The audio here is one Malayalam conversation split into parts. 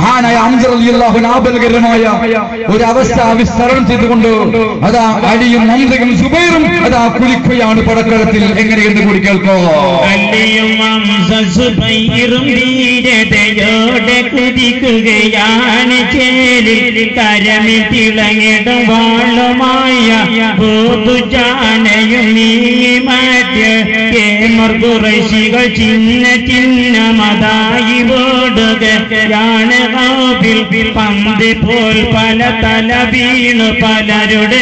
മഹാനായ അംസറിയാഹു ആപൽകരമായ ഒരു അവസ്ഥ വിസ്തരണം ചെയ്തുകൊണ്ട് അതാ അടിയും അംസയും സുബൈറും അതാ കുലിക്കുകയാണ് പടക്കളത്തിൽ എങ്ങനെയെന്ന് കൂടി കേൾക്കോ അല്ലയും അംസസുബൈറും ധീരതയോടെ കുതിക്കുകയാണ് ചേലിൽ കരമിൽ തിളങ്ങിടും വാളുമായ ഭൂതുജാനയും നീങ്ങി മാറ്റിയ കേമർ കുറശികൾ ചിന്ന ചിഹ്നമതായി ഓടുകയാണ് ഹാബിൽ പന്ത് പോൽ പല തല വീണു പലരുടെ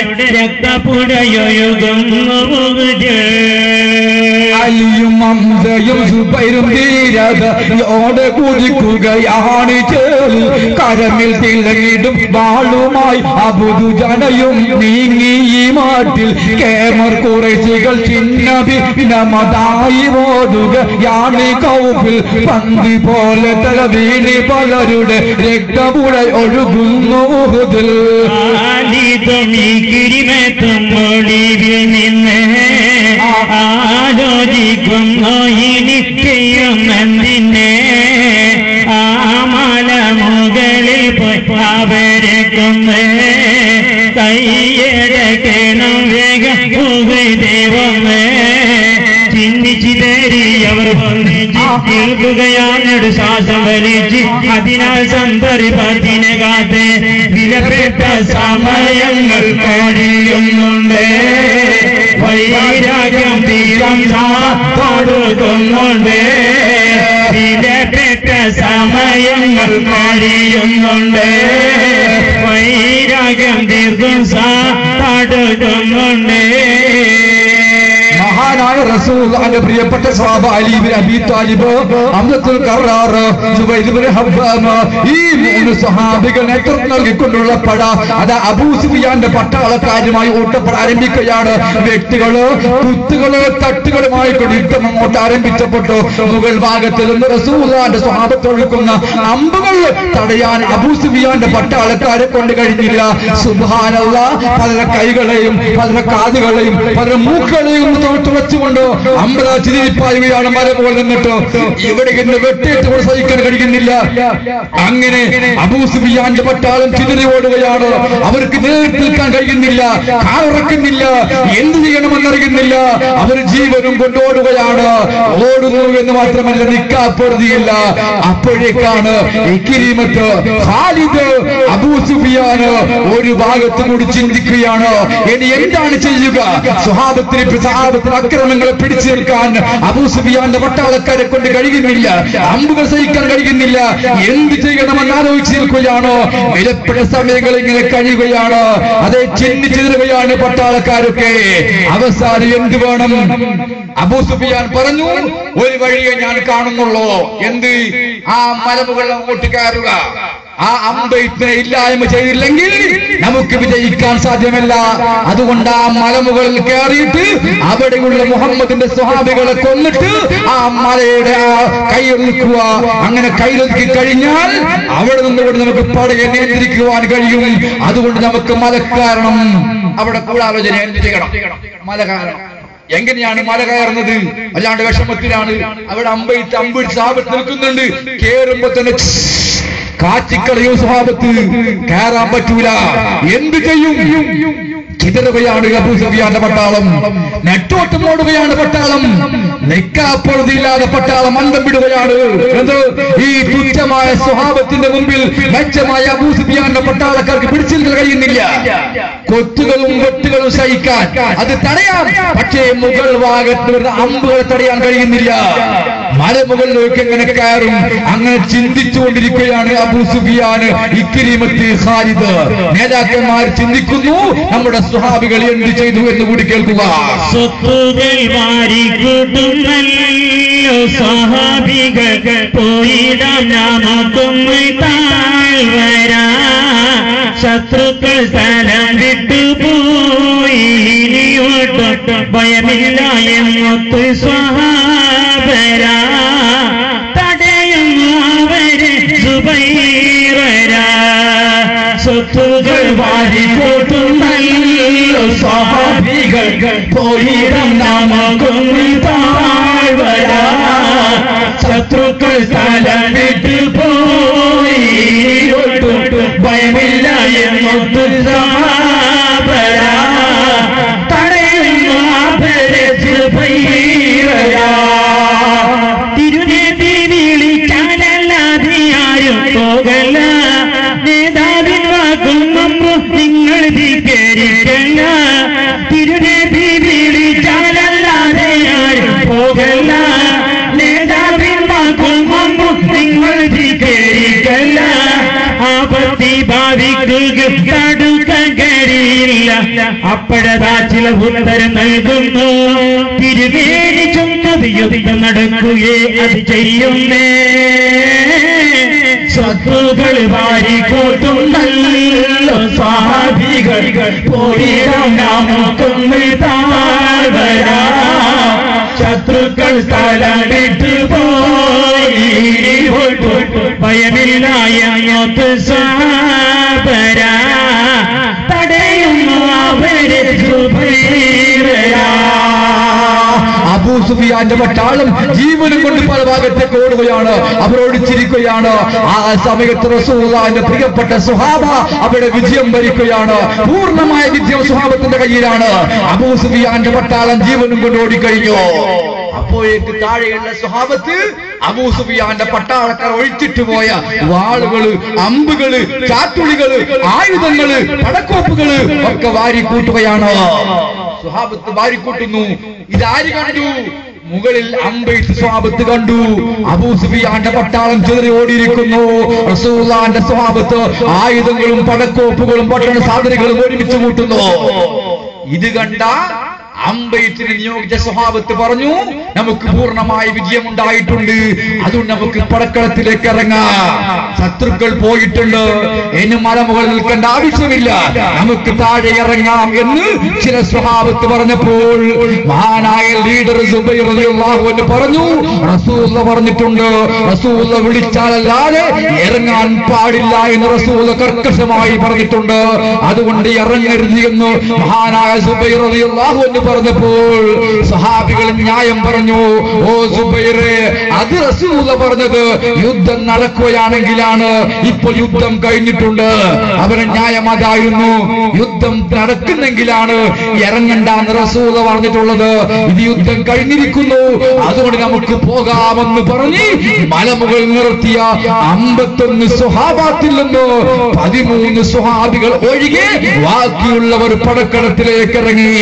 രക്തപുഴയൊഴുകുന്നു അലിയും അംസയും സുബൈറും ധീരതയോടെ കുതിക്കുകയാണ് ചേലിൽ കരമിൽ തിളങ്ങിടും വാളുമായി അബുദു ജനയും നീങ്ങി ഈ മാറ്റിൽ കേമർ കുറേശികൾ ചിന്ന ഭിന്നമതായി ഓടുകയാണ് കൗപ്പിൽ പന്തി പോലെ തലവീണി പലരുടെ രക്തപുഴ ഒഴുകുന്നു ഉഹുദിൽ. ആലിതും ഈ കിരിമത്തും ഒളിവിൽ നിന്ന് ആലോചിക്കുന്നു ഇനി ചെയ്യുമെന്തിനെ ആ മല മുകളിൽ പോയി അവരെ കൊന്ന് കൈയടക്കണം വേഗം ദൈവമേ ചിന്തിച്ചിതേരി അവർ വന്നിച്ച് കേൾക്കുകയാണൊരു ശ്വാസം വലിച്ച് അതിനാൽ സന്തർപ്പത്തിനെ കാത്ത് വിലപ്പെട്ട സമയങ്ങൾ കഴിയുന്നുണ്ട് വൈരാഗ്യം തീരം കൊടുക്കുന്നുണ്ട് വിലപ്പെട്ട സമയങ്ങൾ കഴിയുന്നുണ്ട് വൈരാഗ്യം ദീർഘം സാടുന്നുണ്ട് മഹാനായ റസൂലുള്ളാഹിന്റെ പ്രിയപ്പെട്ട സ്വഹാബ അലി ഇബ്നു അബി താലിബ് അബ്ദുൽ കറാർ സുബൈദ് ഇബ്നു ഹബ്ബാം ഈ മൂന്ന് സ്വഹാബികൾ നേതൃത്വം നൽകിക്കൊണ്ടുള്ള പട അത് അബൂ സുഫിയാന്റെ പട്ടാളക്കാരുമായി ഓട്ടപ്പട ആരംഭിക്കുകയാണ് വ്യക്തികള് കുത്തുകള് തട്ടുകളുമായി കൊണ്ട് യുദ്ധം അങ്ങോട്ട് ആരംഭിച്ചപ്പെട്ടു മുകൾ ഭാഗത്തിൽ നിന്ന് റസൂലുള്ളാഹിന്റെ സ്വഹാബത്ത് ഒഴുക്കുന്ന അമ്പുകൾ തടയാൻ അബൂ സുഫിയാന്റെ പട്ടാളക്കാരെ കൊണ്ട് കഴിഞ്ഞില്ല സുബ്ഹാനല്ല പലരുടെ കൈകളെയും പലരുടെ കാതുകളെയും പലരുടെ മൂക്കുകളെയും തു- തുളച്ചുകൊണ്ട് അമ്പല ചിരിപ്പായുകയാണ് മല പോലെ നിന്നിട്ട് ഇവിടെ ഇന്ന് വെട്ടിയിട്ട് കൂടെ സഹിക്കാൻ കഴിയുന്നില്ല അങ്ങനെ അബൂസുബിയാന്റെ പട്ടാളം ചിതറി ഓടുകയാണ് അവർക്ക് നേരിട്ട് നിൽക്കാൻ കഴിയുന്നില്ല കാറിറക്കുന്നില്ല എന്ത് ചെയ്യണമെന്നറിയുന്നില്ല അവർ ജീവനും കൊണ്ടോടുകയാണ് ഓടുന്നു എന്ന് മാത്രമല്ല നിക്കാപ്പൊറുതിയില്ല അപ്പോഴേക്കാണ് ഇക്കിരീമത്ത് ഖാലിദ് അബൂ സുഫിയാന് ഒരു ഭാഗത്ത് കൂടി ചിന്തിക്കുകയാണ് ഇനി എന്താണ് ചെയ്യുക സുഹാബത്തിന് സഹാബത്തിന് അക്രമങ്ങളെ പിടിച്ചു നിൽക്കാൻ അബൂ സുഫിയാന്റെ പട്ടാളക്കാരെ കൊണ്ട് കഴിയുന്നില്ല അമ്പുകൾ സഹിക്കാൻ കഴിയുന്നില്ല എന്ത് ചെയ്യണമെന്ന് ആലോചിച്ച് നിൽക്കുകയാണോ വിലപ്പെട്ട സമയങ്ങൾ ഇങ്ങനെ കഴിയുകയാണ് അതേ ചിന്തിച്ചിരുകയാണ് പട്ടാളക്കാരൊക്കെ അവസാനം എന്ത് വേണം അബൂ സുഫിയാൻ പറഞ്ഞു ഒരു വഴിയെ ഞാൻ കാണുന്നുള്ളൂ എന്ത് ആ മലമുകൾ അങ്ങോട്ട് കയറുക ആ അമ്പയത്തിനെ ഇല്ലായ്മ ചെയ്തില്ലെങ്കിൽ നമുക്ക് വിജയിക്കാൻ സാധ്യമല്ല അതുകൊണ്ട് ആ മലമുകളിൽ കയറിയിട്ട് അവിടെയുള്ള മുഹമ്മദിന്റെ സ്വഹാബികളെ കൊന്നിട്ട് ആ മലയുടെ ആ കൈയൊതുക്കുക അങ്ങനെ കൈയൊതുക്കി കഴിഞ്ഞാൽ അവിടെ നിന്നുകൊണ്ട് നമുക്ക് പടയെ നിയന്ത്രിക്കുവാൻ കഴിയും അതുകൊണ്ട് നമുക്ക് മല കാരണം അവിടെ കൂടാലോചന എന്ത് ചെയ്യണം മല കാരണം എങ്ങനെയാണ് മല കയറുന്നത് അല്ലാണ്ട് വിഷമത്തിലാണ് അവിടെ അമ്പയത്ത് അമ്പടിച്ച് സാപത്ത് നിൽക്കുന്നുണ്ട് കേറുമ്പോ തന്നെ കാറ്റിക്കളയോ സ്വഭാവത്ത് കയറാൻ പറ്റൂല എന്ത് ചെയ്യും ചിതറുകയാണ് അബൂ സുഫിയാന്റെ പട്ടാളം നെട്ടോട്ടം ഓടുകയാണ് പട്ടാളം നിക്കാപ്പൊഴുതിയില്ലാതെ പട്ടാളം അന്തം വിടുകയാണ് എന്ത് ഈ തുച്ഛമായ സ്വഭാവത്തിന്റെ മുമ്പിൽ മെച്ചമായ അബൂ സുഫിയാന്റെ പട്ടാളക്കാർക്ക് പിടിച്ചു നിൽക്കാൻ കഴിയുന്നില്ല കൊത്തുകളും വെട്ടുകളും സഹിക്കാൻ അത് തടയാം പക്ഷേ മുകൾ ഭാഗത്ത് വരുന്ന അമ്പുകൾ തടയാൻ കഴിയുന്നില്ല മലമുകളിലേക്ക് എങ്ങനെ കയറും അങ്ങനെ ചിന്തിച്ചുകൊണ്ടിരിക്കുകയാണ് അബൂ സുഫിയാൻ ഇക്കിരിമത്ത് ഖാലിദ് നേതാക്കന്മാർ ചിന്തിക്കുന്നു നമ്മുടെ സുഹാബികൾ എന്ത് ചെയ്തു എന്ന് കൂടി കേൾക്കുക സ്വത്തുകൾ വാരിക്കൂട്ടുമല്ലോ സഹാബികൾ പോയിടാം നമുക്കൊന്ന് താഴ്വരാ ശത്രുക്കൾ സ്ഥലം വിട്ടുപോയി ഇനിയോട്ടും ഭയമില്ല എന്നൊത്ത് സ്വഹാബരാ തടയുന്നു അവരെ സുബൈറരാ സ്വത്തുകൾ വാരിക്കൂട്ടുമല്ലോ സഹാബികൾ പോയിടം നമുക്കൊന്ന് താഴ്വരാ ശത്രുക്കൾ സ്ഥലം വിട്ടു പോയി മുത്ത് സഹാബരാ തടയുന്നു അവരെ സുബൈറയാ തിരുനബി വിളിച്ചാലല്ലാതെ ആരും പോകല നേതാവിൻ വാക്കും നമ്മു നിങ്ങൾ ധിക്കരിക്കല്ല തിരുനബി വിളിച്ചാലല്ലാതെ ആരും പോകല നേതാവിൻ വാക്കും നമ്മു നിങ്ങൾ ധിക്കരിക്കല്ല ആപത്തി ഭാവിക്കുക തടുക്കാൻ കഴിയില്ല അപ്പോഴതാ ചില ഉത്തരം നൽകുന്നു തിരുവേലി ചുമത് യുദ്ധം നടക്കുകയെ അത് ചെയ്യുന്നേ ശത്രുക്കൾ വാരിക്കൂട്ടുന്നല്ലോ സ്വാഭികൾ പോയിരം നമുക്കൊന്ന് താഴ്വരാ ശത്രുക്കൾ സ്ഥലം വിട്ടു പോയി ഭയമില്ല അങ്ങോട്ട് സാപരാ തടയുന്നു അവരെ സുഭൈറയാ അബൂ സുഫിയാന്റെ പട്ടാളം ജീവനും കൊണ്ട് പല ഭാഗത്തേക്ക് ഓടുകയാണ് അവർ ഓടിച്ചിരിക്കുകയാണ് ആ സമയത്ത് റസൂലുള്ളാഹിന്റെ പ്രിയപ്പെട്ട സുഹാബ അവിടെ വിജയം ഭരിക്കുകയാണ് പൂർണ്ണമായ വിജയം സുഹാബത്തിന്റെ കയ്യിലാണ് അബൂ സുഫിയാന്റെ പട്ടാളം ജീവനും കൊണ്ട് ഓടിക്കഴിഞ്ഞു അപ്പോഴേക്ക് താഴെയുള്ള സ്വഭാവത്ത് അബൂ സുഫിയാന്റെ പട്ടാളക്കാർ ഒഴിച്ചിട്ട് പോയ വാളുകള് അമ്പുകള് ചാത്തുളികള് ആയുധങ്ങള് പടക്കോപ്പുകള് ഒക്കെ വാരിക്കൂട്ടുകയാണ് സ്വഭാവത്ത് വാരിക്കൂട്ടുന്നു ഇതാര് കണ്ടു മുകളിൽ അമ്പെയ്ത്ത് സ്വാപത്ത് കണ്ടു അബൂ സുഫിയാന്റെ പട്ടാളം ചെറിയ ഓടിയിരിക്കുന്നു റസൂലാന്റെ സ്വാപത്ത് ആയുധങ്ങളും പടക്കോപ്പുകളും പട്ടണ സാധനങ്ങളും ഒരുമിച്ച് കൂട്ടുന്നു ഇത് കണ്ട അമ്പയത്തിന് നിയോഗിച്ച സ്വഭാവത്ത് പറഞ്ഞു നമുക്ക് പൂർണ്ണമായ വിജയം ഉണ്ടായിട്ടുണ്ട് അതുകൊണ്ട് നമുക്ക് പടക്കളത്തിലേക്ക് ഇറങ്ങാം ശത്രുക്കൾ പോയിട്ടുണ്ട് ഇനി മലമുകളിൽ നിൽക്കേണ്ട ആവശ്യമില്ല നമുക്ക് താഴെ ഇറങ്ങാം എന്ന് ചില സ്വഭാവത്ത് പറഞ്ഞപ്പോൾ മഹാനായ ലീഡർ സുബൈർ റളിയല്ലാഹു അൻഹു പറഞ്ഞു റസൂല പറഞ്ഞിട്ടുണ്ട് റസൂല വിളിച്ചാലല്ലാതെ ഇറങ്ങാൻ പാടില്ല എന്ന് റസൂല കർക്കശമായി പറഞ്ഞിട്ടുണ്ട് അതുകൊണ്ട് ഇറങ്ങരുത് എന്ന് മഹാനായ സുബൈർ റളിയല്ലാഹു അൻഹു പറഞ്ഞപ്പോൾ സഹാബികൾ ന്യായം പറഞ്ഞു ഓ സുബൈറെ അത് റസൂല പറഞ്ഞത് യുദ്ധം നടക്കുകയാണെങ്കിലാണ് ഇപ്പോൾ യുദ്ധം കഴിഞ്ഞിട്ടുണ്ട് അവരെ ന്യായം അതായിരുന്നു യുദ്ധം നടക്കുന്നെങ്കിലാണ് ഇറങ്ങണ്ടെന്ന് റസൂല പറഞ്ഞിട്ടുള്ളത് ഇത് യുദ്ധം കഴിഞ്ഞിരിക്കുന്നു അതുകൊണ്ട് നമുക്ക് പോകാമെന്ന് പറഞ്ഞ് മലമുകൾ നിർത്തിയ അമ്പത്തൊന്ന് സുഹാബാത്തിൽ നിന്ന് പതിമൂന്ന് സുഹാബികൾ ഒഴികെ ബാക്കിയുള്ളവർ പടക്കളത്തിലേക്ക് ഇറങ്ങി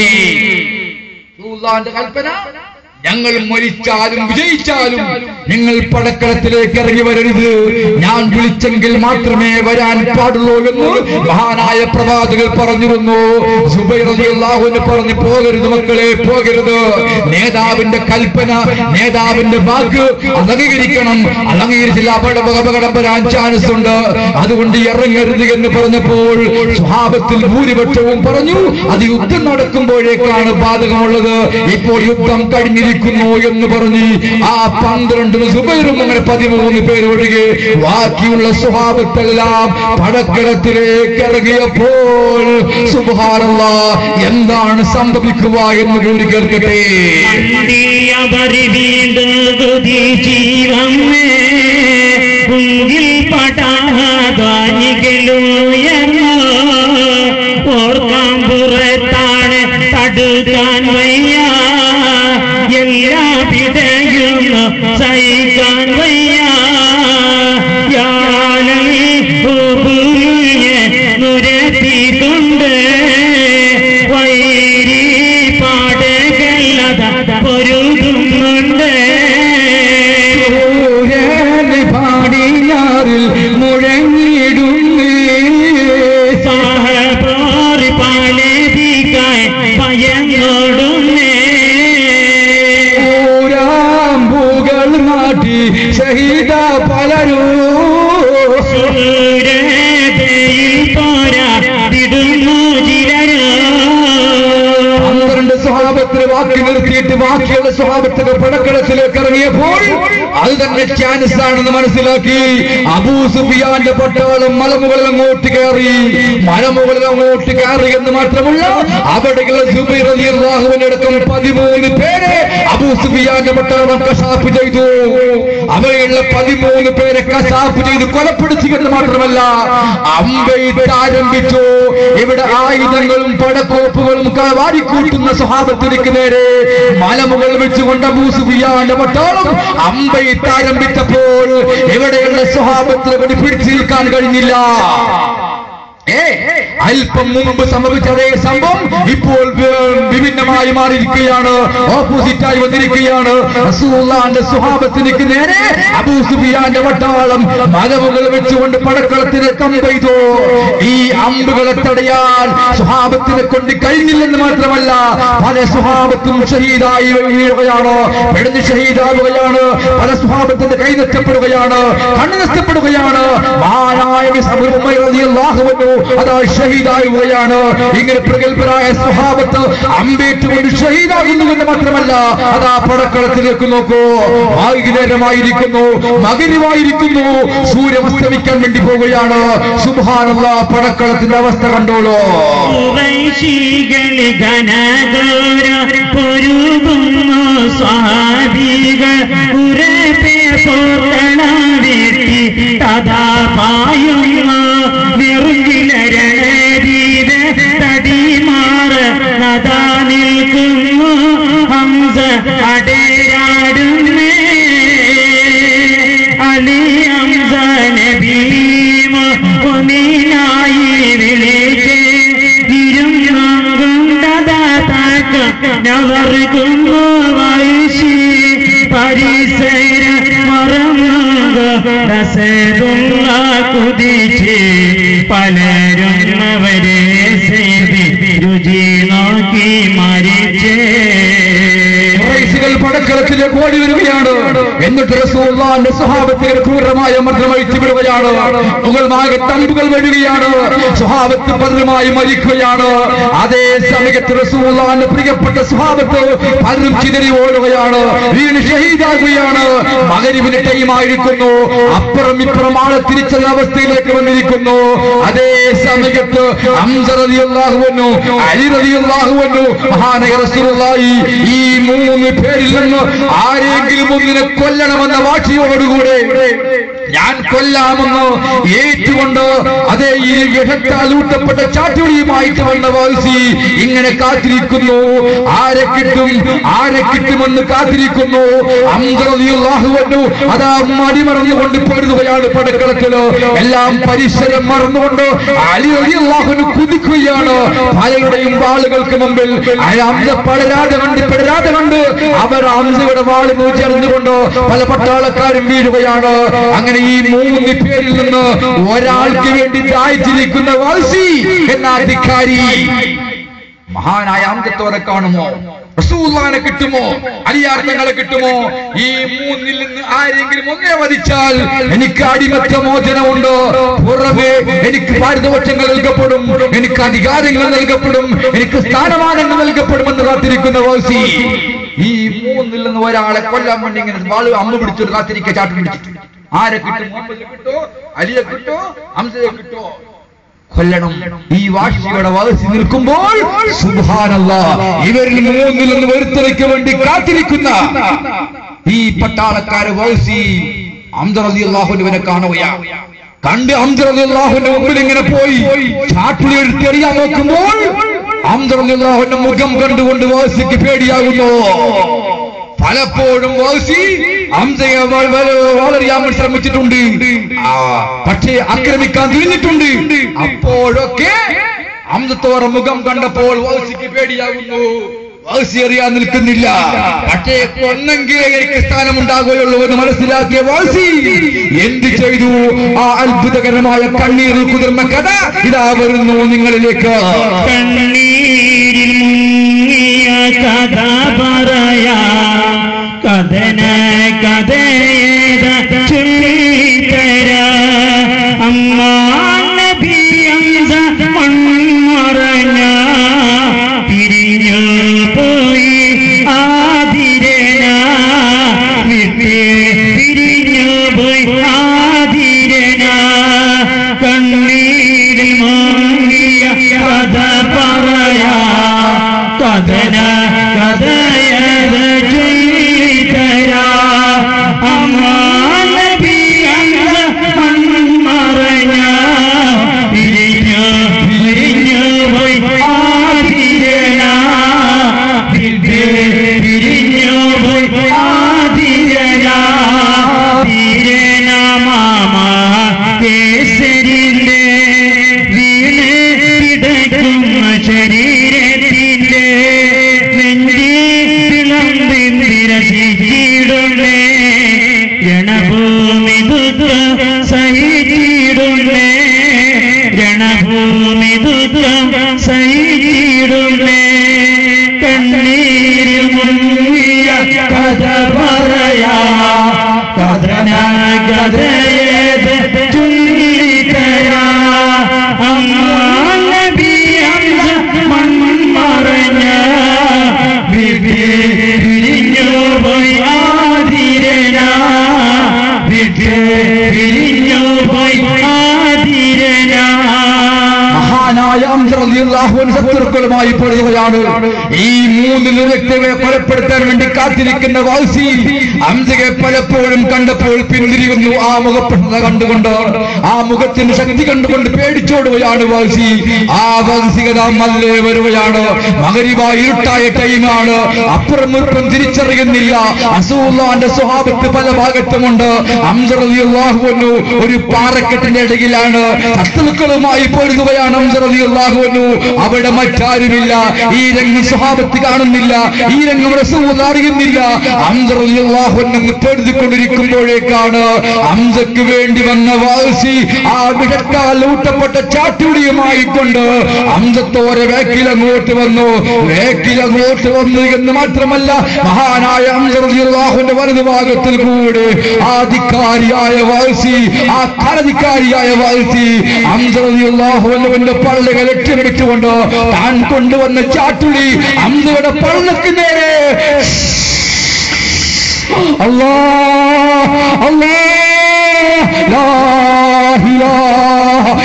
റസൂലുള്ളാഹിന്റെ കൽപ്പന ഞങ്ങൾ മരിച്ചാലും വിജയിച്ചാലും നിങ്ങൾ പടക്കളത്തിലേക്ക് ഇറങ്ങി വരരുത് ഞാൻ വിളിച്ചെങ്കിൽ മാത്രമേ വരാൻ പാടുള്ളൂ എന്ന് മഹാനായ പ്രവാചകർ പറഞ്ഞിരുന്നു സുബൈർ റളിയല്ലാഹു അൻഹു പറഞ്ഞു പോകരുത് മക്കളെ പോകരുത് നേതാവിന്റെ കൽപ്പന നേതാവിന്റെ വാക്ക് അത് അംഗീകരിക്കണം അത് അംഗീകരിച്ചില്ല അപകട അപകടം വരാൻ ചാൻസ് ഉണ്ട് അതുകൊണ്ട് ഇറങ്ങരുത് എന്ന് പറഞ്ഞപ്പോൾ സ്വഭാവത്തിൽ ഭൂരിപക്ഷവും പറഞ്ഞു അത് യുദ്ധം നടക്കുമ്പോഴേക്കാണ് ബാധകമുള്ളത് ഇപ്പോൾ യുദ്ധം കഴിഞ്ഞിരിക്കുന്നു എന്ന് പറഞ്ഞ് ആ പന്ത്രണ്ട് സുബൈറും അങ്ങനെ പതിമൂന്ന് പേര് ഒഴികെ ബാക്കിയുള്ള സ്വഭാവത്തെല്ലാം പടക്കളത്തിലേക്ക് ഇറങ്ങിയപ്പോൾ സുബാനുള്ള എന്താണ് സംഭവിക്കുക എന്ന് കൂടി കേൾക്കട്ടെ അവർ വീണ്ടും കുതിച്ചിവമ്മേ മുങ്കിൽ പടാതാനികളുയർന്നു ഓർക്കാൻ പുറത്താണ് തടുക്കാൻ വയ്യ എല്ലാ പിടയും സഹിക്കാൻ വയ്യ യാലി ഭൂമിയെ നുരത്തിക്കൊണ്ട് വൈരി പാടകല്ലത പൊരുതുന്നുണ്ട് സൂര്യന് പാടിയാറിൽ മുഴങ്ങിടുന്നേ സഹപ്രോറി പാലേതിക്കായി ഭയങ്ങളോടുന്നേ ൂരാമ്പുകൾ നാട്ടി ഷഹീദ പലരൂ സൂര്യതയിൽ പോരാ വിടുന്നു ചിലരോ പന്ത്രണ്ട് സ്വഭാവത്തിന് വാക്കി നിർത്തിയിട്ട് ബാക്കിയുള്ള സ്വഭാവത്തിന് പടക്കളത്തിലേക്ക് ഇറങ്ങിയപ്പോൾ അത് തന്നെ ചാൻസ് ആണെന്ന് മനസ്സിലാക്കി അബൂ സുഫിയാന്റെ പട്ടാളം മലമുകളിൽ അങ്ങോട്ട് കയറി മലമുകളിൽ അങ്ങോട്ട് കയറി എന്ന് മാത്രമല്ല അവിടെയുള്ള സുബൈർ റളിയല്ലാഹുവിന്റെ അടക്കം പതിമൂന്ന് പേരെ അബൂ സുഫിയാന്റെ പട്ടാളം കശാപ്പ് ചെയ്തു അവരെയുള്ള പതിമൂന്ന് പേരെ കശാപ്പ് ചെയ്ത് കൊലപ്പെടുത്തി എന്ന് മാത്രമല്ല അമ്പെയ്ത്ത് ആരംഭിച്ചു ഇവിടെ ആയുധങ്ങളും പടക്കോപ്പുകളും ക- വാരിക്കൂട്ടുന്ന സ്വഭാവത്തിലേക്ക് നേരെ മലമുകൾ വെച്ചുകൊണ്ട് അബൂസുബിയാന്റെ പട്ടാളം അമ്പെയ്ത്ത് ആരംഭിച്ചപ്പോൾ ഇവിടെയുള്ള സ്വഭാവത്തിനെ കൊണ്ട് പിടിച്ചു നിൽക്കാൻ കഴിഞ്ഞില്ല ഏ, അല്പം മുമ്പ് സംഭവിച്ച അതേ സംഭവം ഇപ്പോൾ വി- വിഭിന്നമായി മാറിയിരിക്കുകയാണ് ഓപ്പോസിറ്റായി വന്നിരിക്കുകയാണ് റസൂലുള്ളാഹിന്റെ സുഹാബത്തിലേക്ക് നേരെ അബൂ സുഫിയാന്റെ വട്ടാളം മലമുകൾ വെച്ചുകൊണ്ട് പടക്കളത്തിനെ കമ്പെയ്തു ഈ അമ്പുകളെ തടയാൻ സുഹാബത്തിനെ കൊണ്ട് കഴിഞ്ഞില്ലെന്ന് മാത്രമല്ല പല സുഹാബത്തും ഷഹീദായി വീഴുകയാണ് പെടുന്ന് ഷഹീദാവുകയാണ് പല സുഹാബത്തിന്റെ കൈ നഷ്ടപ്പെടുകയാണ് കണ്ണ് നഷ്ടപ്പെടുകയാണ് മഹാനായ മിസ് അബൂൽ ഉമൈർ റളിയല്ലാഹു അൻഹു അതാ ഷഹീദാവുകയാണ് ഇങ്ങനെ പ്രഗത്ഭരായ സ്വഭാവത്ത് അമ്പേറ്റുകൊണ്ട് ഷഹീദാകുന്നു എന്ന് മാത്രമല്ല അതാ പടക്കളത്തിലേക്ക് നോക്കൂ വൈകുന്നേരമായിരിക്കുന്നു മകരുമായിരിക്കുന്നു സൂര്യൻ അസ്തമിക്കാൻ വേണ്ടി പോവുകയാണ് സുബാനുള്ള പടക്കളത്തിന്റെ അവസ്ഥ കണ്ടോളൂ കുറൈശികളി ഘനഘോര പൊരുകുന്നു സ്വാഭികൾ ഉറപ്പെ പോർത്തണ വെട്ടി തഥാ പായുന്നു നെറുകിലരണരീത തടിമാറ് നദാ നിൽക്കുന്നു ഹംസ അടയാടുന്നേ അലി ഹംസ നബീമ ഒന്നിനായി വിളിച്ച് ഇരുന്നുകൊണ്ടതാക്കുന്നു വൈശി പരിസര മറന്നുക രസതുള്ള കുതിച്ച് പലരും അവരെ സേവി രുചി നോക്കി മരിച്ചേ ഖുറൈശികൾ പടക്കളത്തിലേക്ക് ഓടി വരികയാണ് എന്നിട്ട് റസൂലുള്ളാഹിന്റെ സ്വഭാവത്തിൽ ക്രൂരമായ മർദ്ദനം അഴിച്ചു വിടുകയാണ് മുകൾമായ തമ്പുകൾ വരികയാണ് സ്വഭാവത്ത് പലരുമായി മരിക്കുകയാണ് അതേ സമയത്ത് റസൂലുള്ളാഹിന്റെ പ്രിയപ്പെട്ട സ്വഭാവത്ത് പലരും ചിതറി ഓടുകയാണ് വീണ് ഷഹീദാകുകയാണ് മകരിവിന് ടൈമായിരിക്കുന്നു അപ്പുറം ഇപ്പുറം ആളെ തിരിച്ചുള്ള അവസ്ഥയിലേക്ക് വന്നിരിക്കുന്നു അതേ സമയത്ത് ഹംസ റളിയല്ലാഹുവന്നു അലി റളിയല്ലാഹുവന്നു മഹാനായ റസൂലുള്ളാഹി ഈ മൂന്ന് പേരിൽ നിന്ന് ആരെങ്കിലും ഒന്നിനെ കൊല്ലണമെന്ന വാശിയോടുകൂടെ ഞാൻ കൊല്ലാമെന്ന് ഏറ്റുകൊണ്ട് അതേ ഈ ഇടത്താൽ ഊട്ടപ്പെട്ട ചാട്ടുളിയുമായിട്ട് വന്ന വാസി ഇങ്ങനെ കാത്തിരിക്കുന്നു ആരെ കിട്ടും ആരെ കിട്ടുമെന്ന് കാത്തിരിക്കുന്നു അന്തറിയാഹുവന്നു അതാ മടിമറന്നുകൊണ്ട് പൊരുതുകയാണ് പടക്കളത്തില് എല്ലാം പരിസരം മറന്നുകൊണ്ട് അലി അലിയാഹുന് കുതിക്കുകയാണ് പലരുടെയും വാളുകൾക്ക് മുമ്പിൽ അംസ പടരാതെ കണ്ട് പെടരാതെ കണ്ട് അവർ അംസയുടെ വാളിന് ചേർന്നുകൊണ്ട് പല പട്ടാളക്കാരും വീഴുകയാണ് അങ്ങനെ ഈ മൂന്ന് പേരിൽ നിന്ന് ഒരാൾക്ക് വേണ്ടി ദായിച്ചിരിക്കുന്ന വാസി എന്ന അധികാരി മഹാനായ അംഗത്തോടെ കാണുമോ റസൂല്ലാനെ കിട്ടുമോ അലിയാർത്ഥങ്ങളെ കിട്ടുമോ ഈ മൂന്നിൽ നിന്ന് ആരെങ്കിലും ഒന്നേ വധിച്ചാൽ എനിക്ക് അടിമത്ത മോചനമുണ്ട് പുറമെ എനിക്ക് പാരിതോഷങ്ങൾ നൽകപ്പെടും എനിക്ക് അധികാരങ്ങൾ നൽകപ്പെടും എനിക്ക് സ്ഥാനമാനങ്ങൾ നൽകപ്പെടുമെന്ന് കാത്തിരിക്കുന്ന വാസി ഈ മൂന്നിൽ നിന്ന് ഒരാളെ കൊല്ലാൻ വേണ്ടി ഇങ്ങനെ വാള് അമ്മ പിടിച്ചൊരു കാത്തിരിക്കുക ചാട്ടി പിടിച്ചിട്ട് ആരെ കിട്ടും മുഹമ്മദിനെ കിട്ടോ അലിയെ കിട്ടോ ഹംസയെ കിട്ടോ കൊല്ലണം ഈ വാശിയുടെ വാശി നിൽക്കുമ്പോൾ സുബാനല്ല ഇവരിൽ മൂന്നിൽ നിന്ന് വരുത്തലയ്ക്ക് വേണ്ടി കാത്തിരിക്കുന്ന ഈ പട്ടാളക്കാര് വാശി അംദറലി അള്ളാഹുവിനെ കാണുകയാ കണ്ട് അംദറലി അള്ളാഹുവിന്റെ മുമ്പിൽ ഇങ്ങനെ പോയി ചാട്ടുളി എടുത്തെറിയാൻ നോക്കുമ്പോൾ അംദറലി അള്ളാഹുവിന്റെ മുഖം കണ്ടുകൊണ്ട് വാസിക്ക് പേടിയാകുന്നു പലപ്പോഴും വാസി ഹംസയെ വ- വ- വളരെയാൻ ശ്രമിച്ചിട്ടുണ്ട് ആ, പക്ഷേ ആക്രമിക്കാൻ തിരിഞ്ഞിട്ടുണ്ട് അപ്പോഴൊക്കെ അമൃത്തോറ മുഖം കണ്ടപ്പോൾ വാസിക്ക് പേടിയാകുന്നു വാസി അറിയാൻ നിൽക്കുന്നില്ല പക്ഷേ കൊന്നെങ്കിലേ എനിക്ക് സ്ഥാനമുണ്ടാകുകയുള്ളൂ എന്ന് മനസ്സിലാക്കിയ വാസി എന്ത് ചെയ്തു ആ അത്ഭുതകരമായ കണ്ണീരിൽ കുതിർന്ന കഥ ഇതാ വരുന്നു നിങ്ങളിലേക്ക് കണ്ണീരിൽ മുങ്ങിയ കഥ പറയാ കഥന കഥയേത ചൊല്ലിത്തര അമ്മ നബി ഹംസ മൺമറഞ്ഞ പിരിഞ്ഞു പോയി ആതിരന വിട്ട് പിരിഞ്ഞു പോയി ആതിരന കണ്ണീരിൽ മുങ്ങിയ കഥ പറയാ കഥന കഥയത ചൊല്ലിത്തരാ അമ്മ ഭൂമി ദുഃഖം സഹിച്ചിടുമേ കണ്ണീരിൽ മുങ്ങിയ കഥ പറയാ കഥന കഥയേത് ചൊല്ലിത്തരാ നബി ഹംസ മൺമറഞ്ഞ വിധി പിരിഞ്ഞു പോയി ആതിരന വിധി പിരിഞ്ഞു പോയി ആതിരന മഹാനായ ഹംസ റളിയല്ലാഹു അൻഹു ശത്രുക്കളുമായി പൊരുതുകയാണ് ഈ മൂന്ന് വ്യക്തികളെ കൊലപ്പെടുത്താൻ വേണ്ടി കാത്തിരിക്കുന്ന വാസി ഹംസയെ പലപ്പോഴും കണ്ടപ്പോൾ പിന്തിരിയുന്നു ആ മുഖപ്പെടുന്ന കണ്ടുകൊണ്ട് ആ മുഖത്തിന്റെ ശക്തി കണ്ടുകൊണ്ട് പേടിച്ചോടുകയാണ് വാസി ആ വാസികത മല്ലേ വരുകയാണ് മകരിവ ഇരുട്ടായ ടൈമാണ് അപ്പുറം ഇപ്പുറം തിരിച്ചറിയുന്നില്ല അസൂല്ലാന്റെ സ്വഭാവത്ത് പല ഭാഗത്തുമുണ്ട് ഹംസ റളിയല്ലാഹു അൻഹു ഒരു പാറക്കെട്ടിന്റെ ഇടയിലാണ് ശത്രുക്കളുമായി പൊരുതുകയാണ് ഹംസ റളിയല്ലാഹു അൻഹു അവിടെ മറ്റാരുമില്ല ഈ രംഗം സ്വഭാവത്ത് കാണുന്നില്ല ഈ രംഗം റസൂൽ അറിയുന്നില്ല ഹംസ റളിയല്ലാഹു അൻഹു പൊരുതിക്കൊണ്ടിരിക്കുമ്പോഴേക്കാണ് ഹംസക്ക് വേണ്ടി വന്ന വാസി ആ വിടക്കാൽ ഊട്ടപ്പെട്ട ചാട്ടുടിയുമായി കൊണ്ട് ഹംസത്തോരെ വേക്കിലങ്ങോട്ട് വന്നു വേക്കിലങ്ങോട്ട് വന്നു എന്ന് മാത്രമല്ല മഹാനായ ഹംസ റളിയല്ലാഹുവിന്റെ വലതു ഭാഗത്തിൽ കൂടെ ആധികാരിയായ വാസി ആ കരധികാരിയായ വാസി ഹംസ റളിയല്ലാഹുവിന്റെ പള്ളികൾ ലക്ഷ്യം വെച്ചുകൊണ്ട് താൻ കൊണ്ടുവന്ന ചാട്ടുളി ഹംസയുടെ പള്ളക്ക് നേരെ അല്ലാ അല്ലാ ലാ ഇലാഹ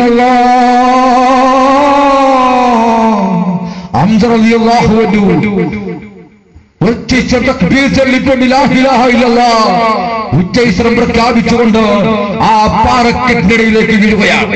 ഇല്ലല്ലാഹ് ഹംസ റളിയല്ലാഹു അൻഹു ഉച്ചയിച്ച തക്ബീർ ചൊല്ലിക്കൊണ്ട് ലാ ഇലാഹ ഇല്ലല്ലാഹ് ഉച്ചൈസ്വരം പ്രഖ്യാപിച്ചുകൊണ്ട് ആ പാറക്കെട്ടിനിടയിലേക്ക് വീഴുകയാണ്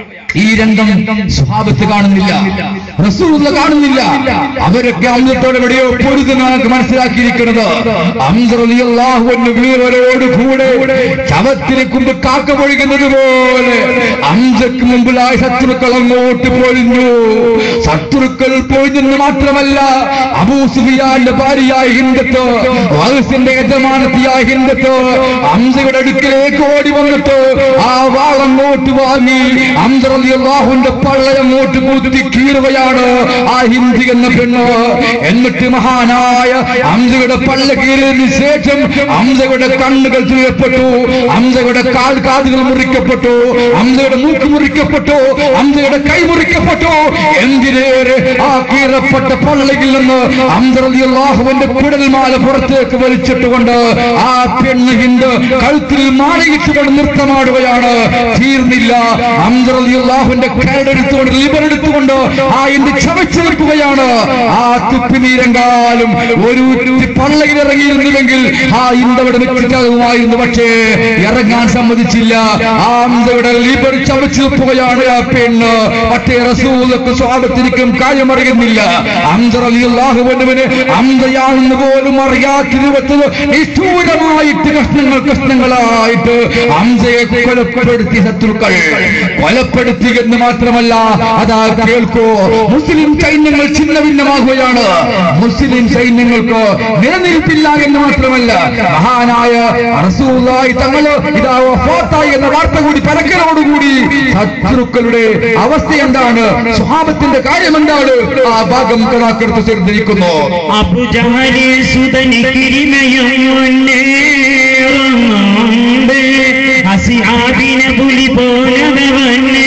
ഈ രംഗം സ്വഭാവത്ത് കാണുന്നില്ല റസൂല കാണുന്നില്ല അവരൊക്കെ അമൃതത്തോടെ എവിടെയോ പൊരുതെന്നാണ് മനസ്സിലാക്കിയിരിക്കുന്നത് അമ്രലിയല്ലാഹുവിന് വീരവരോട് കൂടെ ശവത്തിന് മുമ്പ് കാക്ക പൊഴിക്കുന്നത് പോലെ അഞ്ചക്ക് മുമ്പിലായ ശത്രുക്കൾ അങ്ങോട്ട് പൊഴിഞ്ഞു ശത്രുക്കൾ പൊഴിഞ്ഞെന്ന് മാത്രമല്ല അബൂസുഫിയാന്റെ ഭാര്യയായ ഹിന്ദത്ത് വഹസിന്റെ യജമാനത്തിയായ ഹിന്ദത്ത് അംസയുടെ അടുക്കിലേക്ക് ഓടി വന്നിട്ട് ആ വാളങ്ങോട്ട് വാങ്ങി അംസറിയാഹുന്റെ പള്ളയങ്ങോട്ട് കുത്തി കീറുകയാണ് ആ ഹിന്ദി എന്ന പെണ്ണ് എന്നിട്ട് മഹാനായ അംസയുടെ പള്ള കീറിയതിനു ശേഷം അംസയുടെ കണ്ണുകൾ തുയപ്പെട്ടു അംസയുടെ കാൽ കാതുകൾ മുറിക്കപ്പെട്ടു അംസയുടെ മൂക്ക് മുറിക്കപ്പെട്ടു അംസയുടെ കൈ മുറിക്കപ്പെട്ടു എന്തിനേറെ ആ കീറപ്പെട്ട പള്ളയിൽ നിന്ന് അംസറിയാഹുവിന്റെ കുടൽമാല പുറത്തേക്ക് വലിച്ചിട്ടുകൊണ്ട് ആ പെണ്ണ് ഹിന്ദ് കഴുത്തിൽ മാലയിട്ടുകൊണ്ട് നൃത്തമാടുകയാണ് തീർന്നില്ല അംസറിയാഹുവിന്റെ കരടെടുത്തുകൊണ്ട് ലിബർ എടുത്തുകൊണ്ട് ആ ഇന്ത്യ ചവച്ചു നിൽക്കുകയാണ് ആ തുപ്പിനീരങ്കാലും ഒരു പള്ളയിൽ ഇറങ്ങിയിരുന്നുവെങ്കിൽ ആ ഇന്ത്യയുടെ നിൽക്കാകുമായിരുന്നു പക്ഷേ ഇറങ്ങാൻ സമ്മതിച്ചില്ല ആ അംസയുടെ ലിബർ ചവച്ചു നിൽക്കുകയാണ് ആ പെണ്ണ് പക്ഷേ റസൂലക്ക് സ്വാഗത്തിരിക്കും കാര്യമറിയുന്നില്ല അംസറിയാഹുവിന് അംസയാണെന്ന് പോലും അറിയാത്ത രൂപത്തിൽ നിഷ്ഠൂരമായിട്ട് കഷ്ണങ്ങൾ കഷ്ണങ്ങളായിട്ട് അംസയെ കൊലപ്പെടുത്തിയ ശത്രുക്കൾ കൊലപ്പെടുത്തി എന്ന് മാത്രമല്ല അതാ കേൾക്കൂ മുസ്ലിം സൈന്യങ്ങൾ ഛിന്ന ഭിന്നമാകുകയാണ് മുസ്ലിം സൈന്യങ്ങൾക്ക് നിലനിൽപ്പില്ല എന്ന് മാത്രമല്ല മഹാനായ റസൂലായി തങ്ങള് ഇതാ വഫാത്തായി എന്ന വാർത്ത കൂടി പരക്കലോടുകൂടി ശത്രുക്കളുടെ അവസ്ഥ എന്താണ് സ്വഭാവത്തിന്റെ കാര്യം എന്താണ് ആ ഭാഗം കഥാകൃത്ത് ശ്രദ്ധിക്കുന്നു അബുജാലി സുതനി കിരിമയും മുന്നേറുന്നുണ്ട് അസിഹാബിനെ പുലി പോലവന്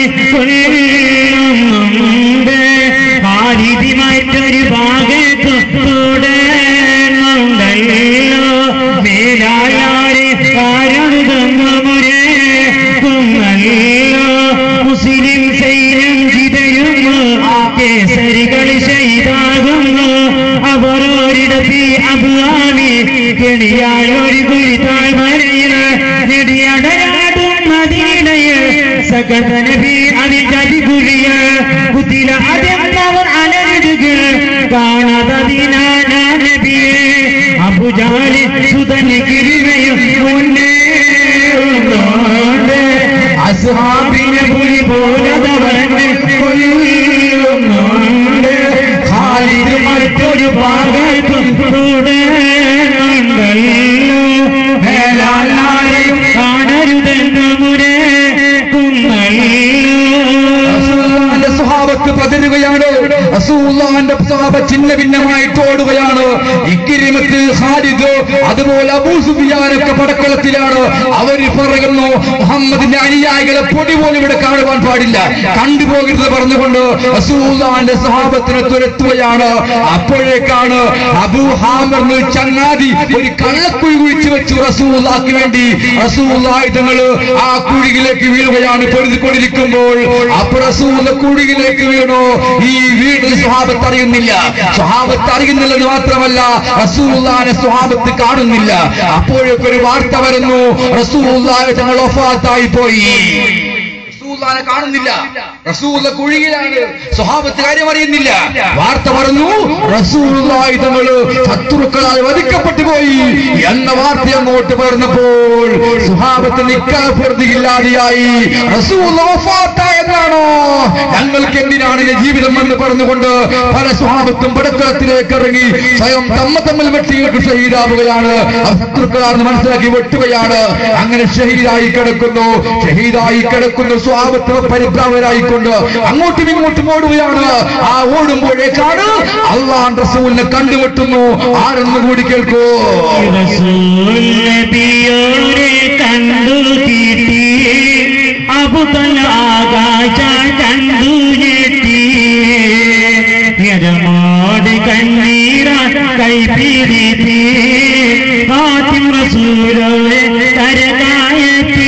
കൊല്ലുന്നുണ്ട് ആരിതി മറ്റൊരു ഭാഗത്തു തുടരുന്നുണ്ടല്ലോ മേലായാരെ ആരഴുതന്നുമുരേ കുന്നല്ലോ മുസ്ലിം സൈന്യം ചിതയുന്നു കേസരികൾ ചെയ്താകുന്നു അവരോരിടത്തി അബുവാമി കെണിയാൽ ഒരു കുഴിത്താൽ മരയിൽ നെടിയടരാടും മദീനയിൽ സകതനബി അതിൽ ചതികുഴിയ കുത്തില അതെന്നവർ അലരുക കാണാതതിനാന നബിയെ അബുജാലി സുതന് കിരിമയും മുന്നേറുന്നുണ്ട് അസ്ഹാബിനെ പുലി പോലതവരനെ കൊല്ലുന്നുണ്ട് ഖാലിദ് മറ്റൊരു ഭാഗത്തും തുടരുന്നുണ്ടല്ലോ മേലാലാരെയും കാണരുതെന്ന് മുരേ കുന്നല്ലോ പടരുകയാണ് റസൂലുള്ളാഹിന്റെ സ്വഹാബ ചിന്ന ഭിന്നമായിട്ട് ഓടുകയാണ് ഇക്കിരിമത്ത് ഖാലിദ് അതുപോലെ അബൂ സുഫിയാനൊക്കെ പടക്കളത്തിലാണ് അവർ പറയുന്നു മുഹമ്മദിന്റെ അനുയായികളെ പൊടി പോലും ഇവിടെ കാണുവാൻ പാടില്ല കണ്ടുപോകരുത് പറഞ്ഞുകൊണ്ട് റസൂലുള്ളാഹിന്റെ സ്വഹാബത്തിനെ തുരത്തുകയാണ് അപ്പോഴേക്കാണ് അബൂ ഹാമർ ചങ്ങാതി ഒരു കള്ളക്കുഴി കുഴിച്ചു വെച്ചു റസൂലുള്ളാഹിക്ക് വേണ്ടി റസൂലുള്ളാഹി തങ്ങള് ആ കുഴിയിലേക്ക് വീഴുകയാണ് പൊരുതിക്കൊണ്ടിരിക്കുമ്പോൾ അപ്പോൾ റസൂല കുഴിയിലേക്ക് വീണു ഈ വീടിൽ സ്വഹാബത്ത് അറിയുന്നില്ല സ്വഹാബത്ത് അറിയുന്നില്ലെന്ന് മാത്രമല്ല റസൂലുള്ളാഹിനെ സ്വഹാബത്ത് കാണുന്നില്ല അപ്പോഴേക്ക് ഒരു വാർത്ത വരുന്നു റസൂലുള്ളാഹി തങ്ങൾ ഒഫാത്തായി പോയി റസൂലുള്ളാഹിനെ കാണുന്നില്ല റസൂല കുഴിയിലാണ് സ്വഹാബത്ത് കാര്യം അറിയുന്നില്ല വാർത്ത പറഞ്ഞു റസൂലുള്ളാഹി തങ്ങള് ശത്രുക്കളാൽ വധിക്കപ്പെട്ടു പോയി എന്ന വാർത്ത അങ്ങോട്ട് പറഞ്ഞപ്പോൾ സുഹാബത്ത് നിക്കാപ്രതിയില്ലാതെയായി റസൂൽ വഫാത്തായെന്നാണോ ഞങ്ങൾക്ക് എന്തിനാണ് ഈ ജീവിതം എന്ന് പറഞ്ഞുകൊണ്ട് പല സുഹാബത്തും പടക്കളത്തിലേക്ക് ഇറങ്ങി സ്വയം തമ്മ തമ്മിൽ വെട്ടിയിട്ട് ഷഹീദാവുകയാണ് അവർ ശത്രുക്കളാണെന്ന് മനസ്സിലാക്കി വെട്ടുകയാണ് അങ്ങനെ ഷഹീദായി കിടക്കുന്നു ഷഹീദായി കിടക്കുന്ന സ്വാപത്ത് പരിഭ്രാമരായിക്കൊണ്ട് അങ്ങോട്ടും ഇങ്ങോട്ടും ഓടുകയാണ് ആ ഓടുമ്പോഴേക്കാണ് അള്ളാൻ റസൂലിനെ കണ്ടുവെട്ടുന്നു ആരെന്ന് കൂടി കേൾക്കൂ റസൂൽ നബിയോരെ കണ്ടു കിട്ടി അബുതൽ ആകാശ കണ്ടു ഞെട്ടി ഞരമോട് കണ്ണീര കൈപിടിത്തി ആദ്യം റസൂലോരെ കരകായത്തി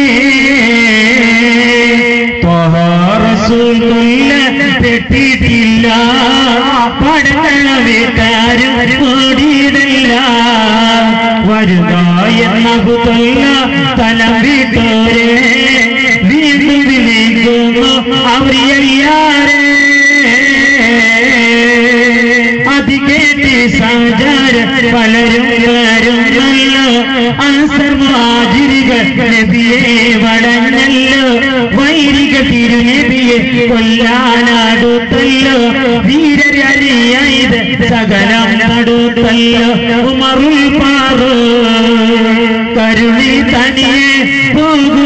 ത്വഹ റസൂൽ കൊല്ലപ്പെട്ടിട്ടില്ല പടക്കളവേക്കാരും ഓടിയിടില്ല വരുക എന്ന പുതല്ല തലം വിട്ടോരെ വീണ്ടും വിളിക്കുന്നു അവരിയല്ലാരെ അത് കേട്ട് സഞ്ചാര പലരും വരും നല്ല അൻസർമാജിരികൾ നബിയെ വളഞ്ഞല്ലോ വൈരിക തിരുനബിയെ കൊല്ലാനടുത്തല്ലോ വീരരറിയായത് സകലം നടുത്തല്ലോ ഉമറുൽ പാറു കരുണി തനിയെ പോകൂ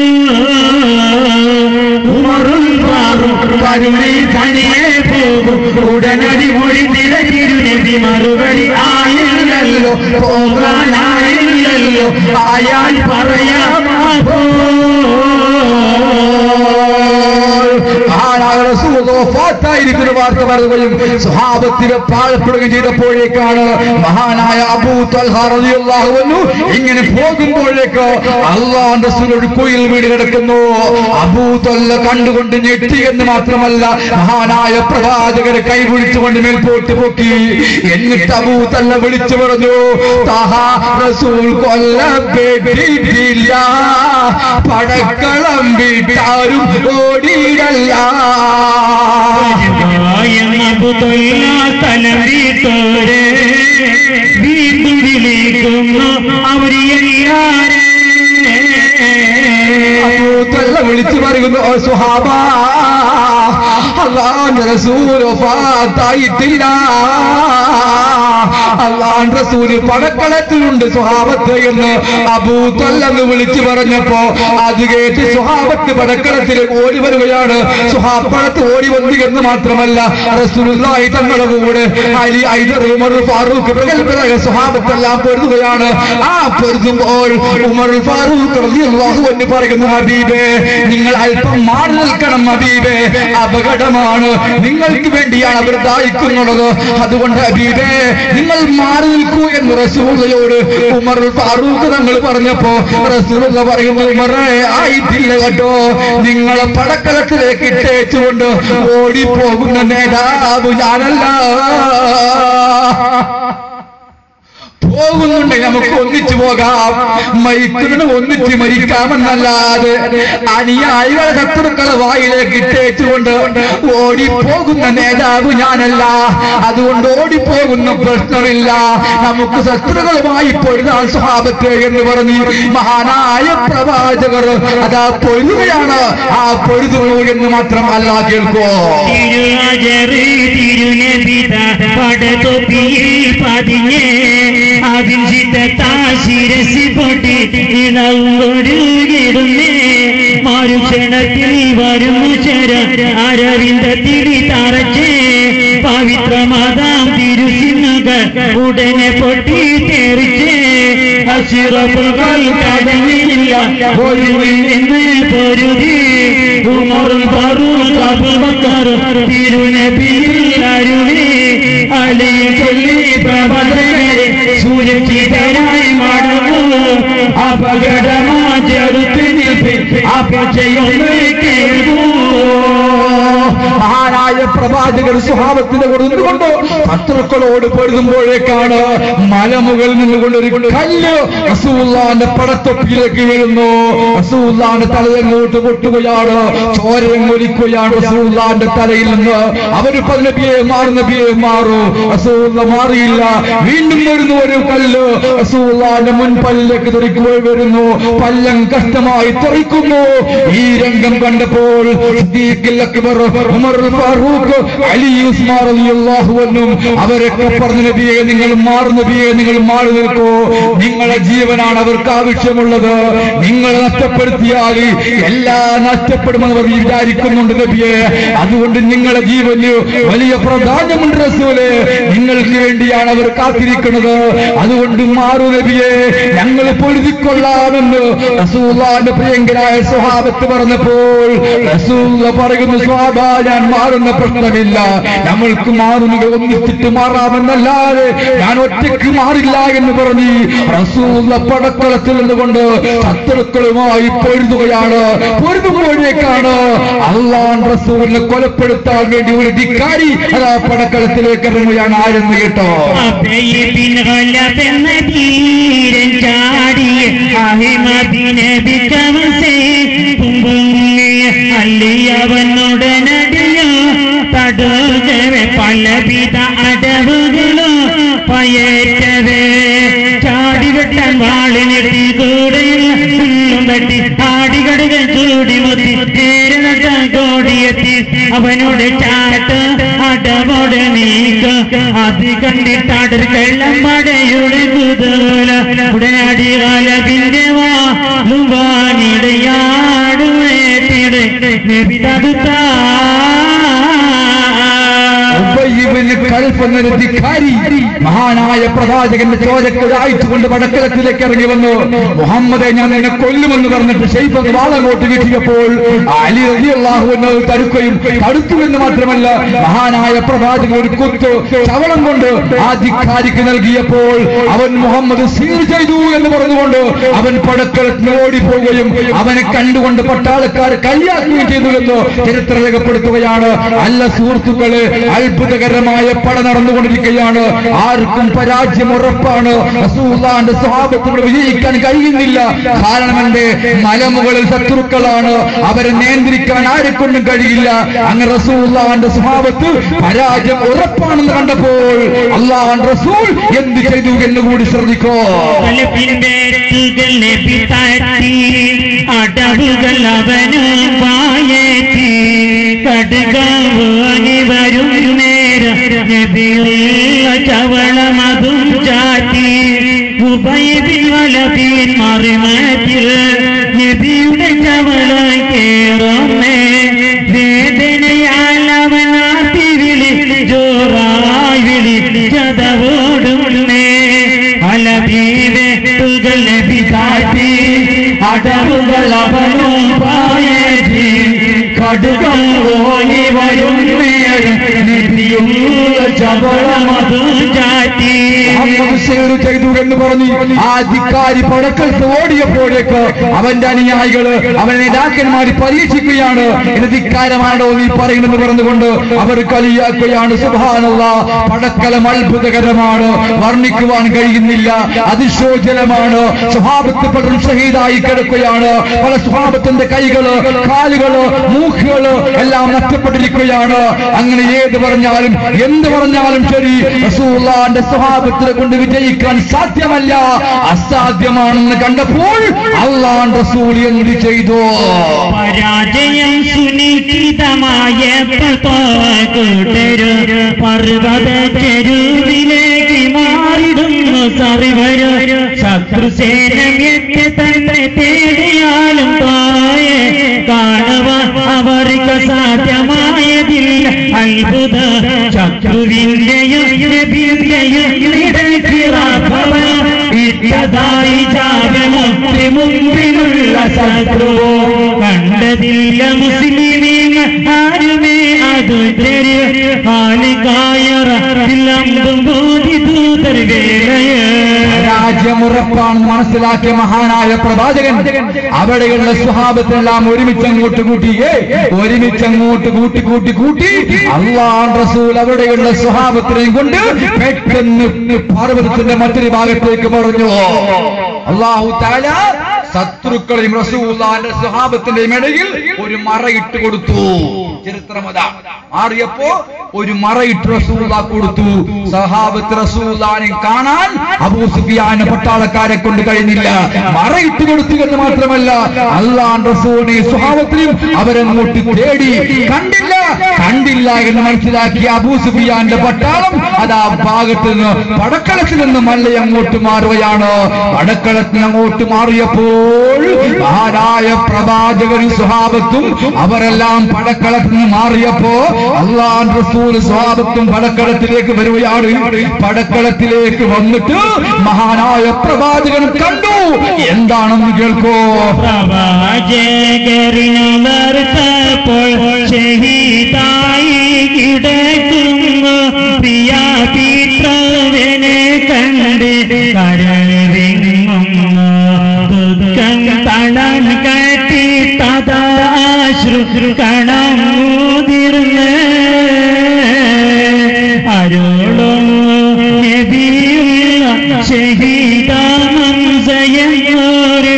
ഉമറുൽ പാറു കരുണി തനിയെ പോകും ഉടനടി മൊഴി തിരക്കിരുനബി മറുപടി ആയില്ലല്ലോ പോകാനായില്ലല്ലോ ആയാൽ പറയാമാ ആരാണ് റസൂൽ വഫാത്തായിരിക്കുന്ന വാർത്ത പറയുകയും സ്വഹാബത്തിനെ പാഴപ്പെടുകയും ചെയ്തപ്പോഴേക്കാണ് മഹാനായ അബൂ തൽഹ റളിയല്ലാഹു അൻഹു ഇങ്ങനെ പോകുമ്പോഴേക്ക് അള്ളാഹ് റസൂൽ ഒരു കുയിൽ വീട് കിടക്കുന്നു അബൂ തല്ല കണ്ടുകൊണ്ട് ഞെട്ടി എന്ന് മാത്രമല്ല മഹാനായ പ്രവാചകരെ കൈപിടിച്ചുകൊണ്ട് മേൽപോട്ട് പൊക്കി എന്നിട്ട് അബൂ തല്ല വിളിച്ചു പറഞ്ഞു താഹ റസൂൽ കൊല്ലപ്പെട്ടിട്ടില്ല പടക്കളം വിട്ടാരും ഓടിയിടല്ല തലം വീട്ടോരെ വീണ്ടും വിളിക്കുന്നു അവരിയല്ലാരെ അബൂത്തല്ല വിളിച്ചു പറയുന്നു "ഓ സുഹാബ അള്ളാന്റെ റസൂൽ വഫാത്തായിട്ടില്ല അള്ളാൻ റസൂല് പടക്കളത്തിലുണ്ട് സുഹാബത്ത് എന്ന് അബൂത്തല്ലെന്ന് വിളിച്ചു പറഞ്ഞപ്പോ അത് കേട്ട് സുഹാബത്ത് പടക്കളത്തിലേക്ക് ഓടി വരികയാണ് സുഹാബത്ത് ഓടി വന്നു എന്ന് മാത്രമല്ല റസൂലുള്ളാഹി തങ്ങളുടെ കൂടെ അലി ഐദർ ഉമർ ഫാറൂഖ് പ്രഗത്ഭരായ സുഹാബത്തെല്ലാം പൊരുതുകയാണ് ആ പൊരുതുമ്പോൾ ഉമർ ഫാറൂഖ് റളിയല്ലാഹു അൻഹു പറയുന്നു ഹബീബേ നിങ്ങൾ അല്പം മാറി നിൽക്കണം ഹബീബേ അപകടമാണ് നിങ്ങൾക്ക് വേണ്ടിയാണ് അവർ ദാഹിക്കുന്നുള്ളത് അതുകൊണ്ട് ഹബീബേ നിങ്ങൾ മാറി നിൽക്കൂ എന്ന് റസൂലയോട് ഉമർ ഫാറൂഖ് തങ്ങൾ പറഞ്ഞപ്പോ റസൂല പറയുന്നു ഉമറേ ആയിട്ടില്ല കേട്ടോ നിങ്ങളെ പടക്കളത്തിലേക്ക് ഇട്ടേച്ചുകൊണ്ട് ഓടിപ്പോകുന്ന നേതാവ് ഞാനല്ല പോകുന്നുണ്ട് നമുക്ക് ഒന്നിച്ചു പോകാം മരിക്കുന്നതിന് ഒന്നിച്ച് മരിക്കാമെന്നല്ലാതെ അനുയായികളെ ശത്രുക്കളെ വായിലേക്ക് ഇട്ടേച്ചുകൊണ്ട് ഓടിപ്പോകുന്ന നേതാവ് ഞാനല്ല അതുകൊണ്ട് ഓടിപ്പോകുന്ന പ്രശ്നമില്ല നമുക്ക് ശത്രുക്കളുമായി പൊരുതാൻ സ്വഭാവത്തെ എന്ന് പറഞ്ഞ് മഹാനായ പ്രവാചകർ അതാ പൊരുതുകയാണ് ആ പൊരുതുന്നു എന്ന് മാത്രം അല്ല കേൾക്കോ തിരുവാജറ് തിരുനബിത പടതൊപ്പിയിൽ പതിഞ്ഞ് അതിൻ ശിരസി പൊട്ടി ഇളവൊഴുകിടുന്നേ മാരുക്ഷണത്തിൽ വരുന്നു ശര അരവിന്ദത്തിരി തറച്ചേ പവിത്രമാതാം തിരുസിന്നുകൾ ഉടനെ പൊട്ടി തെറിച്ചേ അശിറപ്പുകൾ കടങ്ങില്ല ഒരുവിൽ നിന്ന് പൊരുതി ഉമറും ഫറൂഖ് അബൂബക്കർ തിരുനബിയിൽ അരുളി അലിയ ചൊല്ലി പ്രബലരെ സുരക്ഷിതരായി മടങ്ങൂ അപകടമാ ചെറുത്ത് നിൽപ്പിൽ അപചയൊന്ന് കേൾക്കൂ മഹാനായ പ്രവാചകർ സ്വഭാവത്തിന്റെ കൂടെ നിന്നുകൊണ്ട് ശത്രുക്കളോട് പൊരുതുമ്പോഴേക്കാണ് മലമുകളിൽ നിന്നുകൊണ്ട് ഒരു കല്ല് റസൂല്ലാന്റെ പടത്തൊപ്പിയിലേക്ക് വീഴുന്നു റസൂല്ലാന്റെ തലയങ്ങോട്ട് പൊട്ടുകയാണ് ചോരങ്ങൊലിക്കുകയാണ് റസൂല്ലാന്റെ തലയിൽ നിന്ന് അവര് നബിയെ മാറും നബിയെ മാറൂ റസൂല്ല മാറിയില്ല വീണ്ടും വരുന്നു ഒരു കല്ല് റസൂല്ലാന്റെ മുൻപല്ലിലേക്ക് തെറിക്കുമ്പോൾ വരുന്നു പല്ലം കഷ്ടമായി തെറിക്കുന്നു ഈ രംഗം കണ്ടപ്പോൾ സിദ്ദീഖുൽ അക്ബർ ഉമർ ഫാറൂഖ് അലി ഉസ്മാൻ റളിയല്ലാഹു അൻഹും അവരൊക്കെ പറഞ്ഞു നബിയെ നിങ്ങൾ മാറു നബിയെ നിങ്ങൾ മാറി നിൽക്കൂ നിങ്ങളെ ജീവനാണ് അവർക്ക് ആവശ്യമുള്ളത് നിങ്ങൾ നഷ്ടപ്പെടുത്തിയാൽ എല്ലാം നഷ്ടപ്പെടുമെന്ന് അവർ വിചാരിക്കുന്നുണ്ട് നബിയെ അതുകൊണ്ട് നിങ്ങളെ ജീവന് വലിയ പ്രാധാന്യമുണ്ട് റസൂലെ നിങ്ങൾക്ക് വേണ്ടിയാണ് അവർ കാത്തിരിക്കുന്നത് അതുകൊണ്ട് മാറു നബിയെ ഞങ്ങൾ പൊരുതിക്കൊള്ളാമെന്ന് റസൂല്ലാന്റെ പ്രിയങ്കരായ സ്വഭാവത്ത് പറഞ്ഞപ്പോൾ റസൂല്ല പറയുന്നു സ്വാഭ ഞാൻ മാറുന്ന പ്രശ്നമില്ല നമ്മൾക്ക് മാറുന്നത് ഒന്നിച്ചിട്ട് മാറാമെന്നല്ലാതെ ഞാൻ ഒറ്റയ്ക്ക് മാറില്ല എന്ന് പറഞ്ഞ് റസൂല്ല പടക്കളത്തിൽ നിന്നുകൊണ്ട് ശത്രുക്കളുമായി പൊരുതുകയാണ് പൊരുതുമ്പോഴേക്കാണ് അള്ളാൻ റസൂലിനെ കൊലപ്പെടുത്താൻ വേണ്ടി ഒരു ധിക്കാരി അതാ പടക്കളത്തിലേക്ക് ഇറങ്ങുകയാണ് ആരെന്ന് കേട്ടോ അബയ്യബിൻ ഗലബെന്ന ധീരൻ ചാടിയ അഹിമദിനെ ബിക്കവസേ കുമ്പുങ്ങിയ അല്ലിയവനുടനടിയ തടുകവെ പലവിധ അടവുകളോ പയറ്റവേ ചാടിവെട്ടാൻ വാളിനെട്ടി കൂടെയുള്ള വെട്ടി ആടികടുകൾ ചൂടി മുത്തി നേരെ നട്ടാൻ കോടിയെത്തി അവനോട് ചാട്ട് അടവോട് നീക്ക അത് കണ്ടിട്ടാടർ കള്ളം പടയുടെ കുതൂല ഉടനടി കാലത്തിന്റെ വാണിടയാടുവേട്ടിടെ നബി തടുത്താ ഉബയ്യിബ്ന് കൽഫ് എന്നൊരു ധിക്കാരി മഹാനായ പ്രവാചകന്റെ ചോരക്ക് അയച്ചുകൊണ്ട് വടക്കലത്തിലേക്ക് ഇറങ്ങി വന്നു മുഹമ്മദെ ഞാൻ നിന്നെ കൊല്ലുമെന്ന് പറഞ്ഞിട്ട് ഷെയ്ഫ് വാളങ്ങോട്ട് വീട്ടിയപ്പോൾ അലി റളിയല്ലാഹു അൻഹു തടുക്കുകയും തടുത്തുവെന്ന് മാത്രമല്ല മഹാനായ പ്രവാചകൻ ഒരു കുത്ത് ശവളം കൊണ്ട് ആ ധിക്കാരിക്ക് നൽകിയപ്പോൾ അവൻ മുഹമ്മദ് സീൽ ചെയ്തു എന്ന് പറഞ്ഞുകൊണ്ട് അവൻ പടക്കളത്തിന് ഓടിപ്പോവുകയും അവനെ കണ്ടുകൊണ്ട് പട്ടാളക്കാർ കളിയാക്കുകയും ചെയ്തു എന്ന് ചരിത്രം രേഖപ്പെടുത്തുകയാണ് അല്ല സുഹൃത്തുക്കളെ അത്ഭുതകരമായ പട നടന്നുകൊണ്ടിരിക്കുകയാണ് ആർക്കും പരാജയം ഉറപ്പാണ് റസൂലുള്ളാഹിന്റെ സ്വഭാവത്തോട് വിജയിക്കാൻ കഴിയുന്നില്ല കാരണം എന്റെ മലമുകളിൽ ശത്രുക്കളാണ് അവരെ നിയന്ത്രിക്കാൻ ആരെക്കൊണ്ടും കഴിയില്ല അങ്ങനെ റസൂലുള്ളാഹിന്റെ സ്വഭാവത്ത് പരാജയം ഉറപ്പാണെന്ന് കണ്ടപ്പോൾ അള്ളാഹ് റസൂൽ എന്ത് ചെയ്തു എന്ന് കൂടി ശ്രദ്ധിക്കോ കലപ്പിന്റെ തുകൾ നബി താറ്റി അടവുകൾ അവന് വായേറ്റി കടുകാനി വരും നേരം നബിയുള്ള ചവളമതും ചാറ്റി ഉഭയതിൽ വലതീൻ മറിമത്തിൽ നബിയുടെ ചവള കേറുന്നേ വേദനയാൽ അവനാർത്തി വിളി ജോറായി വിളി ചതവോടുന്നേ അലബീവേട്ടുകൾ നബി കാട്ടി അടവുകൾ അവനും പായേറ്റി കടുകൾ ഓടി വരും നേരം നബിയുള്ള ചവളമതും ചാറ്റി മുഹമ്മദ് സേർ ചെയ്തു എന്ന് പറഞ്ഞു ആ ധിക്കാരി പടക്കൽത്ത് ഓടിയപ്പോഴേക്ക് അവന്റെ അനുയായികള് അവനെ നേതാക്കന്മാര് പരീക്ഷിക്കുകയാണ് ഇത് ധിക്കാരമാണോ നീ പറയുമെന്ന് പറഞ്ഞുകൊണ്ട് അവർ കളിയാക്കുകയാണ് സുഭാനുള്ള പടക്കലം അത്ഭുതകരമാണ് വർണ്ണിക്കുവാൻ കഴിയുന്നില്ല അതിശോചനമാണ് സ്വഭാവത്തിൽ പലരും ഷഹീദായി കിടക്കുകയാണ് പല സ്വഭാവത്തിന്റെ കൈകള് കാലുകള് മൂക്കുകള് എല്ലാം നഷ്ടപ്പെട്ടിരിക്കുകയാണ് അങ്ങനെ ഏത് പറഞ്ഞാലും എന്ത് പറഞ്ഞാലും ശരി റസൂലുള്ളാഹിന്റെ സ്വഭാവത്തിനെ കൊണ്ട് വിജയിക്കാൻ സാധ്യമല്ല അസാധ്യമാണെന്ന് കണ്ടപ്പോൾ അള്ളാൻ റസൂൽ എന്ത് ചെയ്തു പരാജയം സുനിശ്ചിതമായ കൂട്ടരു പർവ്വത ചെരുവിലേക്ക് മാറിടുന്നു സർവര് ശത്രുസേനയൊക്കെ തന്നെ തേടിയാലും തായെ കാണുവാൻ അവർക്ക് സാധ്യമായതില്ല അത്ഭുത ശത്രുവിന്റെയും നബിന്റെയും ഇടക്കിറാഭവൻ ഇട്ടതായി ചാരമുക്തി മുമ്പിലുള്ള ശത്രുവോ കണ്ടതില്ല മുസ്ലിമീങ്ങൾ ആരുമേ അത് ായറമ്പും ബോധി ദൂതർ വേലയ രാജ്യമുറപ്പാണെന്ന് മനസ്സിലാക്കിയ മഹാനായ പ്രവാചകൻ അവിടെയുള്ള സ്വഭാവത്തിനെല്ലാം ഒരുമിച്ച് അങ്ങോട്ട് കൂട്ടിയേ ഒരുമിച്ച് അങ്ങോട്ട് കൂട്ടി കൂട്ടി കൂട്ടി അള്ളാൻ റസൂൽ അവിടെയുള്ള സ്വഭാവത്തിനെയും കൊണ്ട് പെട്ടെന്ന് പർവ്വതത്തിന്റെ മറ്റൊരു ഭാഗത്തേക്ക് പറഞ്ഞു അള്ളാഹു താല ശത്രുക്കളെയും റസൂല്ലാന്റെ സ്വഭാവത്തിന്റെയും ഇടയിൽ ഒരു മറയിട്ട് കൊടുത്തു ചരിത്രമത മാറിയപ്പോ ഒരു മറയിട്ട് റസൂല കൊടുത്തു സഹാബത്ത് റസൂലാനെ കാണാൻ അബൂ സുഫിയാന് പട്ടാളക്കാരെ കൊണ്ട് കഴിഞ്ഞില്ല മറയിട്ട് കൊടുത്തു എന്ന് മാത്രമല്ല അള്ളാൻ റസൂലിനെ സ്വഭാവത്തിലും അവരങ്ങോട്ട് തേടി കണ്ടില്ല കണ്ടില്ല എന്ന് മനസ്സിലാക്കിയ അബൂ സുഫിയാന്റെ പട്ടാളം അത് ആ ഭാഗത്ത് നിന്ന് പടക്കളത്തിൽ നിന്ന് മല്ല അങ്ങോട്ട് മാറുകയാണ് പടക്കളത്തിൽ അങ്ങോട്ട് മാറിയപ്പോൾ മഹാനായ പ്രവാചകനും സ്വഭാവത്തും അവരെല്ലാം പടക്കളത്തിൽ നിന്ന് മാറിയപ്പോ അള്ളാൻ റസൂൽ സ്വഭാവത്തും പടക്കളത്തിലേക്ക് വരികയാണ് പടക്കളത്തിലേക്ക് വന്നിട്ട് മഹാനായ പ്രവാചകൻ കണ്ടു എന്താണെന്ന് കേൾക്കോ പ്രവാചകരിനവർത്തപ്പോൾ ഷഹീദായി കിടക്കുന്നു പ്രിയ പിത്രവനെ കണ്ട് കരൾ വിങ്ങുന്നു ദുഃഖം തളം കട്ടി തദാശ്രു കണം മുതിർന്ന് അരുളും നബിയുള്ള ഷഹീദാമംസയോര്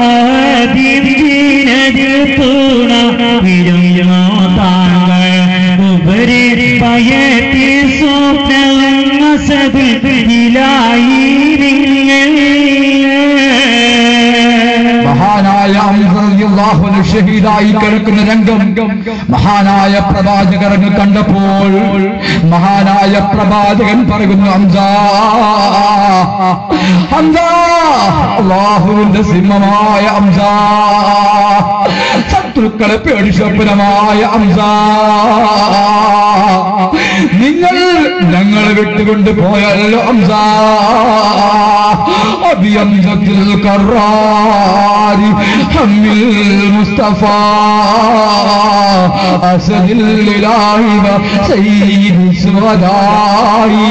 ആദിനതിൽ തൂണ വിരുന്നോ താങ്കൾ ഉപരി പയറ്റി സ്വപ്നവും അസതിൽ ഇലായി നിങ്ങൾ മഹാനായ അള്ളാഹുന് ഷഹീദായി കിടക്കുന്ന രംഗം മഹാനായ പ്രവാചകർ അങ്ങ് കണ്ടപ്പോൾ മഹാനായ പ്രവാചകൻ പറയുന്നു ഹംസാ ഹംസാ അള്ളാഹുവിന്റെ സിംഹമായ ഹംസാ ശത്രുക്കളെ പേടിശപ്പനമായ ഹംസാ നിങ്ങൾ ഞങ്ങളെ വിട്ടുകൊണ്ട് പോയല്ലോ ഹംസാ അഭിയംസത്തിൽ കറാരി ഹമ്മിൽ മുസ്തഫ അസദിൽ ഇലാഹി വ സയ്യിദി സുഹദായി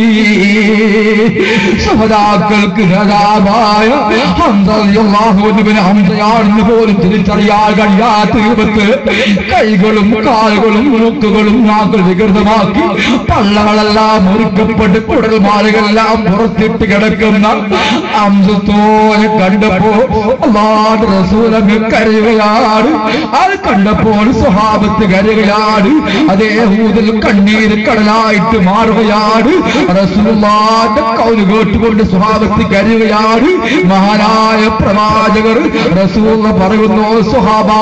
സുഹദാക്കൾക്ക് രാജാവായ ഹംസല്ലാഹുവിന് ഹംസയാണെന്ന് പോലും തിരിച്ചറിയാൻ കഴിയാത്ത രൂപത്ത് കൈകളും കാലുകളും മൂക്കുകളും നാക്കൾ വികൃതമാക്കി പള്ളകളെല്ലാം മുറുക്കപ്പെട്ട് കുടൽമാലകളെല്ലാം പുറത്തിട്ട് കിടക്കുന്ന അംസത്തോനെ കണ്ടപ്പോ അള്ളാഹുവിന്റെ റസൂലങ്ങ് കരയുകയാണ് അത് കണ്ടപ്പോൾ സ്വഭാവത്ത് കരയുകയാണ് അതേ ഊതിൽ കണ്ണീര് കടലായിട്ട് മാറുകയാണ് റസൂലുള്ളാന്റെ കൗല് കേട്ടുകൊണ്ട് സ്വഭാവത്ത് കരയുകയാണ് മഹാനായ പ്രവാചകർ റസൂൽ പറയുന്നു സ്വഹാബാ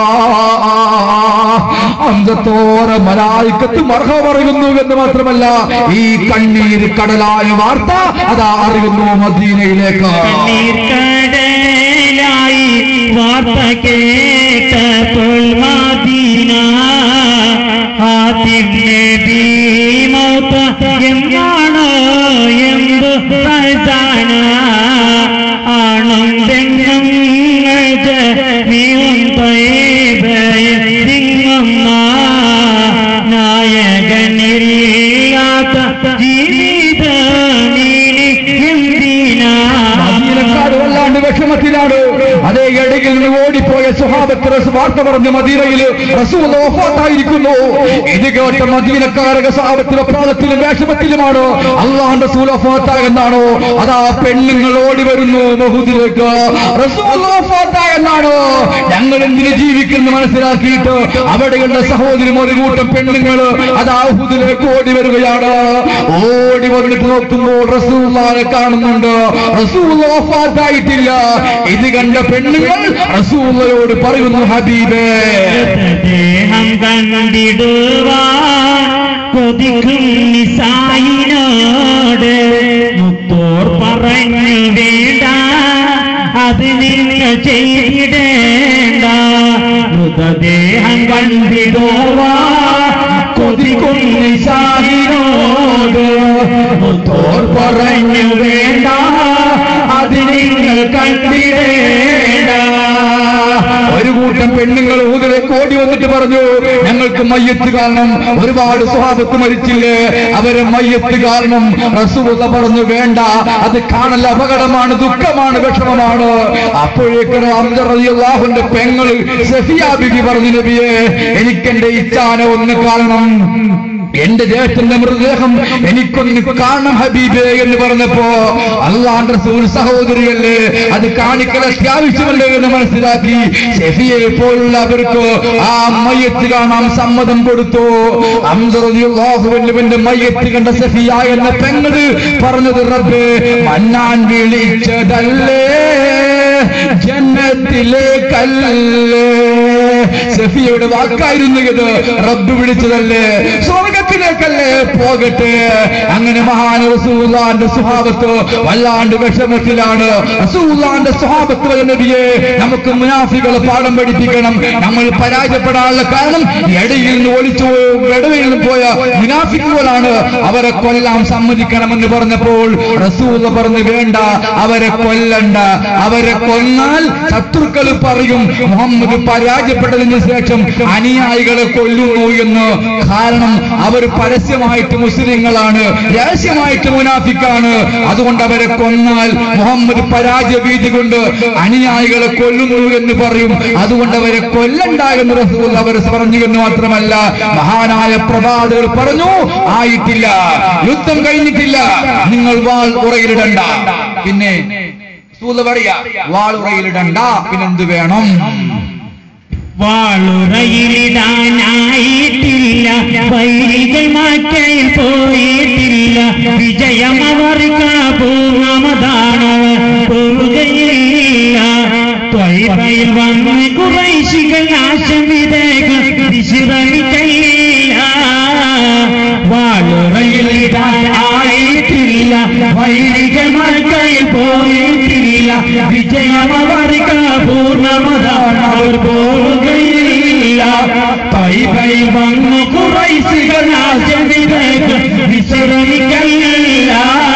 അന്തത്തോറെ മലായിക്കത്ത് മർഹ പറയുന്നു എന്ന് മാത്രമല്ല ഈ കണ്ണീര് കടലായ വാർത്ത അതാ അറിയുന്നു മദീനയിലേക്ക് കണ്ണീർ കടലായി വാർത്ത കേട്ടപ്പോൾ മദീന ആദ്യം നബി മൗത്ത എന്നാണോ എന്ത് പ്രധാന ആണും പെണ്ണും ജമീഉം ത്വയ്ബയും നായകനില്ലാത്ത ജീവിതമിനി എന്തിനാ മദീനക്കാർ വല്ലാണ്ട് വിഷമത്തിലാണ് അതേ ഇടയിൽ നിന്ന് ഓടിപ്പോയ സുഹാബത്ത് റസ് വാർത്ത പറഞ്ഞ് മദീനയില് റസൂൽ ഓഫാത്തായിരിക്കുന്നു ഇത് കേട്ട മദീനക്കാരക സാപത്തിലെ പ്രാളത്തിലും വിഷമത്തിലുമാണ് അള്ളാഹ് റസൂൽ ഓഫാത്തായെന്നാണോ അതാ പെണ്ണുങ്ങൾ ഓടി വരുന്നു മഹൂദിലേക്ക് റസൂൽ ഓഫാത്തായെന്നാണോ ഞങ്ങൾ എന്തിനു ജീവിക്കുന്നു മനസ്സിലാക്കിയിട്ട് അവിടെയുള്ള സഹോദരിമാർ ഒരു കൂട്ടം പെണ്ണുങ്ങൾ അതാ ഹുദിലേക്ക് ഓടി വരികയാണ് ഓടി വന്നിട്ട് നോക്കുമ്പോൾ റസൂല്ലാനെ കാണുന്നുണ്ട് റസൂൽ ഓഫാത്തായിട്ടില്ല ഇത് കണ്ട പെണ്ണുങ്ങൾ റസൂല്ലയോട് പറയുന്നു ഹബീബേ ദേഹം കണ്ടിടുവാൻ കൊതിക്കും നിസായിനോട് മുത്തോർ പറ സ്നേഹം കണ്ടിടുവാ കൊതിക്കുന്ന ഷാഹിനോട് മുത്തോർ പറഞ്ഞു വേണ്ട അത് നിങ്ങൾ കണ്ടിടേണ്ട ഒരു കൂട്ടം പെണ്ണുങ്ങൾ ഊതിലേക്ക് ഓടി വന്നിട്ട് പറഞ്ഞു ഞങ്ങൾക്ക് മയ്യത്ത് കാരണം ഒരുപാട് സ്വഭാവത്ത് മരിച്ചില്ലേ അവരെ മയ്യത്ത് കാരണം റസൂല പറഞ്ഞു വേണ്ട അത് കാണൽ അപകടമാണ് ദുഃഖമാണ് വിഷമമാണ് അപ്പോഴേക്കും അബ്ദുറഹിന്റെ പെങ്ങള് സഫിയാബിക്ക് പറഞ്ഞു നബിയെ എനിക്കെന്റെ ഇച്ഛാന ഒന്ന് കാണണം എന്റെ ജ്യേഷ്ഠന്റെ മൃതദേഹം എനിക്കൊന്ന് കാണണം ഹബീബേ എന്ന് പറഞ്ഞപ്പോ അള്ളാന്റെ റസൂൽ സഹോദരിയല്ലേ അത് കാണിക്കൽ അത്യാവശ്യമല്ലേ എന്ന് മനസ്സിലാക്കി ഷെഫിയെ പോലുള്ള അവർക്ക് ആ മയ്യത്ത് കാണാൻ സമ്മതം കൊടുത്തു അംസറുവിന്റെ മയ്യത്ത് കണ്ട സഫിയ എന്ന പെങ്ങള് പറഞ്ഞത് റബ്ബേ മന്നാൻ വിളിച്ചതല്ലേ ജന്നത്തിലേക്കല്ലേ സഫിയയുടെ വാക്കായിരുന്നു ഇത് റബ്ബ് വിളിച്ചതല്ലേ സ്വർഗത്തിലേക്കല്ലേ പോകട്ടെ അങ്ങനെ മഹാൻ റസൂലാന്റെ സ്വഭാവത്ത് വല്ലാണ്ട് വിഷമത്തിലാണ് റസൂലാന്റെ സ്വഭാവത്ത് വല്ല നബിയെ നമുക്ക് മുനാഫികളെ പാഠം പഠിപ്പിക്കണം നമ്മൾ പരാജയപ്പെടാനുള്ള കാരണം ഇടയിൽ നിന്ന് ഒളിച്ചു ഇടവയിൽ നിന്ന് പോയ മുനാഫിക്കുകളാണ് അവരെ കൊല്ലാൻ സമ്മതിക്കണമെന്ന് പറഞ്ഞപ്പോൾ റസൂല പറഞ്ഞു വേണ്ട അവരെ കൊല്ലണ്ട അവരെ കൊന്നാൽ ശത്രുക്കൾ പറയും മുഹമ്മദ് പരാജയപ്പെട്ടതിന് ശേഷം അനുയായികളെ കൊല്ലുന്നു എന്ന് കാരണം അവർ പരസ്യമായിട്ട് മുസ്ലിങ്ങളാണ് രഹസ്യമായിട്ട് മുനാഫിക്കാണ് അതുകൊണ്ട് അവരെ കൊന്നാൽ മുഹമ്മദ് പരാജയ ഭീതി കൊണ്ട് അനുയായികളെ കൊല്ലുന്നു എന്ന് പറയും അതുകൊണ്ട് അവരെ കൊല്ലണ്ട എന്ന് റസൂൽ അവർ പറഞ്ഞു എന്ന് മാത്രമല്ല മഹാനായ പ്രവാചകർ പറഞ്ഞു ആയിട്ടില്ല യുദ്ധം കഴിഞ്ഞിട്ടില്ല നിങ്ങൾ വാൾ ഉറയിലിടണ്ട പിന്നെ റസൂല് പറയാ വാൾ ഉറയിലിടണ്ട പിന്നെന്ത് വേണം വാളുറയിലിടാനായിട്ടില്ല വൈരികൾ മാറ്റയിൽ പോയിട്ടില്ല വിജയം അവർക്ക് പൂർണ്ണമതാണ് പോവുകയില്ല ത്വയ്ബയിൽ വന്ന് കുറൈശികൾ നാശം വിതേകം വിശ്രമിക്കയില്ല വാളുറയിലിടാനായിട്ടില്ല വൈരികൾ മാറ്റയിൽ പോയിട്ടില്ല വിജയം അവർക്ക് പൂർണ്ണമതാണ് അവർ പോവുകയില്ല പൈപൈ വന്നു കുറൈശികൾ നാശം വിതേകം വിശ്രമിക്കയില്ല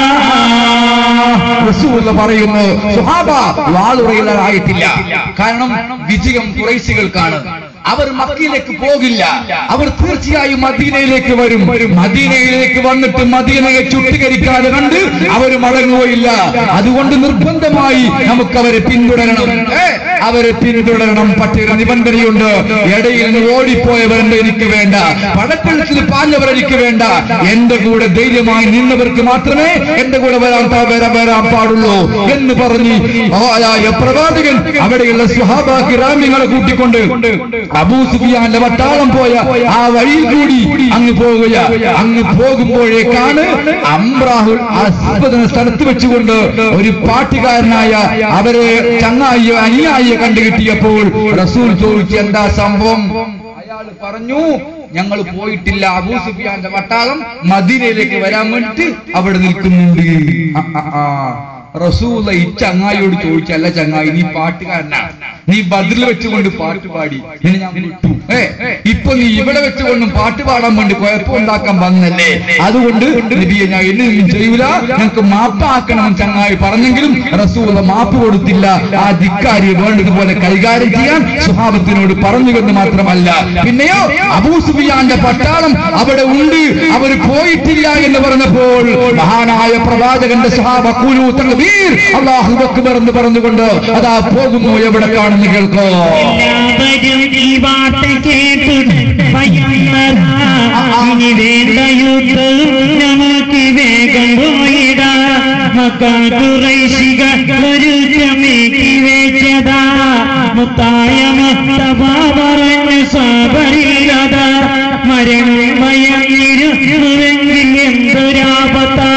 റസൂല് പറയുന്നു സുഹാബ വാളുറയിലായിട്ടില്ല കാരണം വിജയം കുറേശികൾക്കാണ് അവർ മക്കയിലേക്ക് പോകില്ല അവർ തീർച്ചയായും മദീനയിലേക്ക് വരും മദീനയിലേക്ക് വന്നിട്ട് മദീനയെ ചുട്ടീകരിക്കാതെ കണ്ട് അവർ മടങ്ങുകയില്ല അതുകൊണ്ട് നിർബന്ധമായി നമുക്ക് അവരെ പിന്തുടരണം ഏ, അവരെ പിന്തുടരണം പക്ഷേ ഒരു നിബന്ധനയുണ്ട് ഇടയിൽ നിന്ന് ഓടിപ്പോയവരുണ്ട് എനിക്ക് വേണ്ട പടക്കെഴുത്തിൽ പാഞ്ഞവർ എനിക്ക് വേണ്ട എന്റെ കൂടെ ധൈര്യമായി നിന്നവർക്ക് മാത്രമേ എന്റെ കൂടെ വരാൻ പാ- വരാൻ വരാൻ പാടുള്ളൂ എന്ന് പറഞ്ഞ് മഹാനായ പ്രവാചകൻ അവിടെയുള്ള സുഹാബ കിറാമ്യങ്ങളെ കൂട്ടിക്കൊണ്ട് അബൂ സുഫിയാന്റെ വട്ടാളം പോയ ആ വഴിയിൽ കൂടി അങ്ങ് പോവുക അങ്ങ് പോകുമ്പോഴേക്കാണ് അമ്രാഹുൽ അസ്ബദ് സ്ഥലത്ത് വെച്ചുകൊണ്ട് ഒരു പാട്ടുകാരനായ അവരെ ചങ്ങായിയെ അനുയായിയെ കണ്ടുകിട്ടിയപ്പോൾ റസൂൽ ചോദിച്ചു എന്താ സംഭവം അയാൾ പറഞ്ഞു ഞങ്ങൾ പോയിട്ടില്ല അബൂ സുഫിയാന്റെ വട്ടാളം മദീനയിലേക്ക് വരാൻ വേണ്ടിട്ട് അവിടെ നിൽക്കുന്നുണ്ട് ആ, ആ, ആ. റസൂല ഈ ചങ്ങായിയോട് ചോദിച്ചല്ല ചങ്ങായി നീ പാട്ടുകാരനാ നീ ബദ്രിൽ വെച്ചുകൊണ്ട് പാട്ട് പാടി നിന്നെ ഞാൻ വിട്ടു ഏ ഇപ്പൊ നീ ഇവിടെ വെച്ചുകൊണ്ടും പാട്ട് പാടാൻ വേണ്ടി കുഴപ്പമുണ്ടാക്കാൻ വന്നല്ലേ അതുകൊണ്ട് നബിയെ ഞാൻ എന്നൊന്നും ചെയ്യൂല ഞങ്ങൾക്ക് മാപ്പാക്കണമെന്ന് ചങ്ങായി പറഞ്ഞെങ്കിലും റസൂല മാപ്പ് കൊടുത്തില്ല ആ ധിക്കാരി വേണ്ടതുപോലെ കൈകാര്യം ചെയ്യാൻ സുഹാബത്തിനോട് പറഞ്ഞു എന്ന് മാത്രമല്ല പിന്നെയോ അബൂസുബിയാന്റെ പട്ടാളം അവിടെ ഉണ്ട് അവർ പോയിട്ടില്ല എന്ന് പറഞ്ഞപ്പോൾ മഹാനായ പ്രവാചകന്റെ സഹാബ കുലു തക്ബീർ അല്ലാഹു അക്ബർ എന്ന് പറഞ്ഞുകൊണ്ട് അതാ പോകുന്നു എവിടെ കാണുന്നു കേൾക്കോ എല്ലാവരും ഈ വാർത്ത കേട്ടു ഭയന്നതാ. ഇനി വേണ്ട യുദ്ധം നമുക്ക് വേഗം പോയിടാ മക്കാകുറൈശിക ഒരു ചമേക്കി വെച്ചതാ മുത്തായ മുത്തബ പറഞ്ഞു സാബരില്ലതാ മരണം ഭയന്നിരുന്നുവെങ്കിൽ എന്തൊരാപത്താ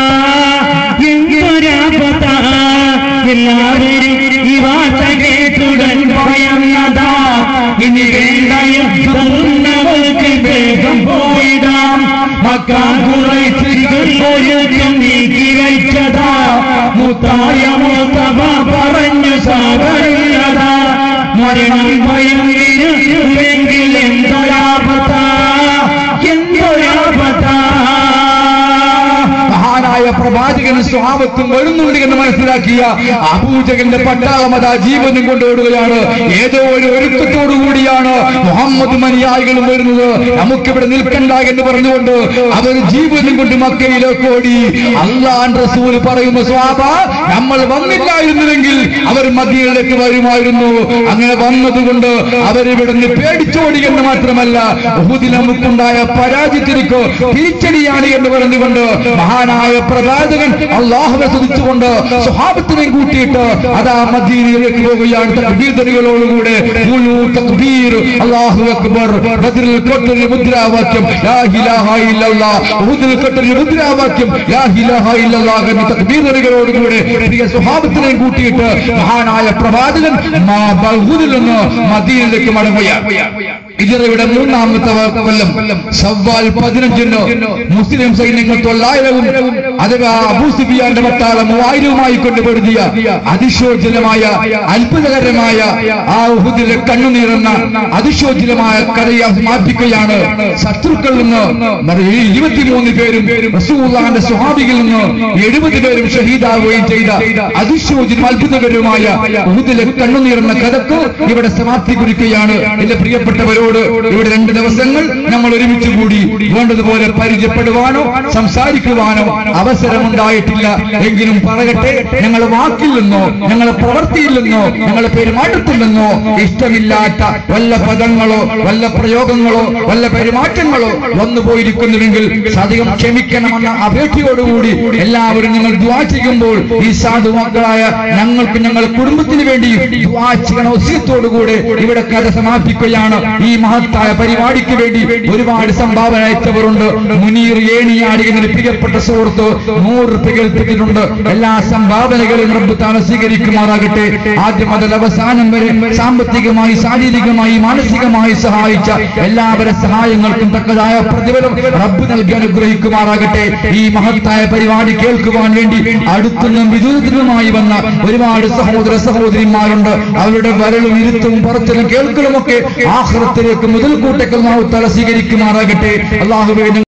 എന്തൊരാപത്താ എല്ലാവരും ഈ വാർത്ത കേട്ടുടൻ ഭയന്നതാ ഇനി വേണ്ട യുദ്ധമുന്നവർക്ക് വേഗം പോയിടാം മക്കാൻ കുറച്ചിരികൾ പോലും നീക്കി വയ്ക്കതാ മുത്തായ മൂത്തവ പറഞ്ഞു സാറില്ലതാ മരണം ഭയം ഇരുവെങ്കിൽ എന്താ പ്രവാചകനും സ്വാപത്തും വരുന്നുണ്ട് എന്ന് മനസ്സിലാക്കിയ അബൂജകന്റെ പട്ടാളം അതാ ജീവനും കൊണ്ടുപോടുകയാണ് ഏതോ ഒരു ഒരുക്കത്തോടു കൂടിയാണ് മുഹമ്മദ് മനിയായികളും വരുന്നത് നമുക്കിവിടെ നിൽക്കണ്ട എന്ന് പറഞ്ഞുകൊണ്ട് അവർ ജീവനും കൊണ്ട് മക്കയിലേക്ക് ഓടി അള്ളാൻ റസൂൽ പറയുന്ന സ്വാബ നമ്മൾ വന്നില്ലായിരുന്നുവെങ്കിൽ അവർ മദീനയിലേക്ക് വരുമായിരുന്നു അങ്ങനെ വന്നതുകൊണ്ട് അവരിവിടുന്ന് പേടിച്ചോടി എന്ന് മാത്രമല്ല ഉഹുദിൽ നമുക്കുണ്ടായ പരാജയത്തിനോ തിരിച്ചടിയാണ് എന്ന് പറഞ്ഞുകൊണ്ട് മഹാനായ പ്രവാചകൻ അള്ളാഹുവെ സ്തുതിച്ചുകൊണ്ട് സ്വഹാബത്തിനെയും കൂട്ടിയിട്ട് അതാ മദീനയിലേക്ക് പോവുകയാണ് തക്ബീറുകളോടുകൂടെ ഖുലൂ തക്ബീർ അല്ലാഹു അക്ബർ ബദ്രിൽ കൊട്ടൊരു മുദ്രാവാക്യം ലാ ഇലാഹ ഇല്ലല്ലാഹ് ഉഹുദിൽ കൊട്ടൊരു മുദ്രാവാക്യം ലാ ഇലാഹ ഇല്ലല്ലാഹ് എന്ന തക്ബീറുകളോടുകൂടെ പ്രിയ സ്വഹാബത്തിനെയും കൂട്ടിയിട്ട് മഹാനായ പ്രവാചകൻ മാ ബഹുദിൽ നിന്ന് മദീനയിലേക്ക് മടങ്ങുകയാണ് ഹിജറയുടെ മൂന്നാമത്തെ കൊല്ലം ഷവ്വാൽ പതിനഞ്ചിന് മുസ്ലിം സൈന്യങ്ങൾ തൊള്ളായിരവും അഥവാ അബൂസുബിയാന്റെ പട്ടാളം മൂവായിരവുമായി കൊണ്ടുപെടുത്തിയ അതിശോചനമായ അത്ഭുതകരമായ ആ ഉഹുദിലെ കണ്ണുനീറുന്ന അതിശോചനമായ കഥയെ സമാപിക്കുകയാണ് ശത്രുക്കളിൽ നിന്ന് ഇരുപത്തിമൂന്ന് പേരും റസൂള്ളാന്റെ സ്വഹാബികളിൽ നിന്ന് എഴുപത് പേരും ഷഹീദാവുകയും ചെയ്ത അതിശോചനം അത്ഭുതകരമായ ഉഹുദിലെ കണ്ണുനീറുന്ന കഥക്ക് ഇവിടെ സമാപ്തി കുറിക്കുകയാണ് എന്റെ പ്രിയപ്പെട്ടവരോട് ഇവിടെ രണ്ട് ദിവസങ്ങൾ നമ്മൾ ഒരുമിച്ച് കൂടി വേണ്ടതുപോലെ പരിചയപ്പെടുവാനോ സംസാരിക്കുവാനോ അവസരമുണ്ടായിട്ടില്ല എങ്കിലും പറയട്ടെ ഞങ്ങൾ വാക്കിൽ നിന്നോ ഞങ്ങളെ പ്രവൃത്തിയിൽ നിന്നോ ഞങ്ങളെ പെരുമാറ്റത്തിൽ നിന്നോ ഇഷ്ടമില്ലാത്ത വല്ല പദങ്ങളോ വല്ല പ്രയോഗങ്ങളോ വല്ല പെരുമാറ്റങ്ങളോ വന്നു പോയിരിക്കുന്നുവെങ്കിൽ അധികം ക്ഷമിക്കണമെന്ന അപേക്ഷയോടുകൂടി എല്ലാവരും നിങ്ങൾ ദ്വാ ചെയ്യുമ്പോൾ ഈ സാധുമക്കളായ ഞങ്ങൾക്ക് ഞങ്ങളുടെ കുടുംബത്തിന് വേണ്ടി ദ്വാ ചെയ്യണ ഒസ്യത്തോടുകൂടെ ഇവിടെ കഥ സമാപിക്കുകയാണ് ഈ മഹത്തായ പരിപാടിക്ക് വേണ്ടി ഒരുപാട് സംഭാവന അയച്ചവരുണ്ട് മുനീർ ഏണിയാടി എന്നൊരു പ്രിയപ്പെട്ട സുഹൃത്ത് നൂറ് റുപ്യ കേൾപ്പിച്ചിട്ടുണ്ട് എല്ലാ സംഭാവനകളും റബ്ബുത്താന സ്വീകരിക്കുമാറാകട്ടെ ആദ്യം മുതൽ അവസാനം വരെ സാമ്പത്തികമായി ശാരീരികമായി മാനസികമായി സഹായിച്ച എല്ലാവരുടെ സഹായങ്ങൾക്കും തക്കതായ പ്രതിഫലം റബ്ബ് നൽകി അനുഗ്രഹിക്കുമാറാകട്ടെ ഈ മഹത്തായ പരിപാടി കേൾക്കുവാൻ വേണ്ടി അടുത്തുനിന്നും വിദൂരത്തിലുമായി വന്ന ഒരുപാട് സഹോദര സഹോദരിമാരുണ്ട് അവരുടെ വരലും ഇരുത്തും പറച്ചിലും കേൾക്കലുമൊക്കെ ആഹ്റത്തിലേക്ക് മുതൽക്കൂട്ടൊക്കെ നാവ് തല സ്വീകരിക്കുമാറാകട്ടെ അള്ളാഹുവേ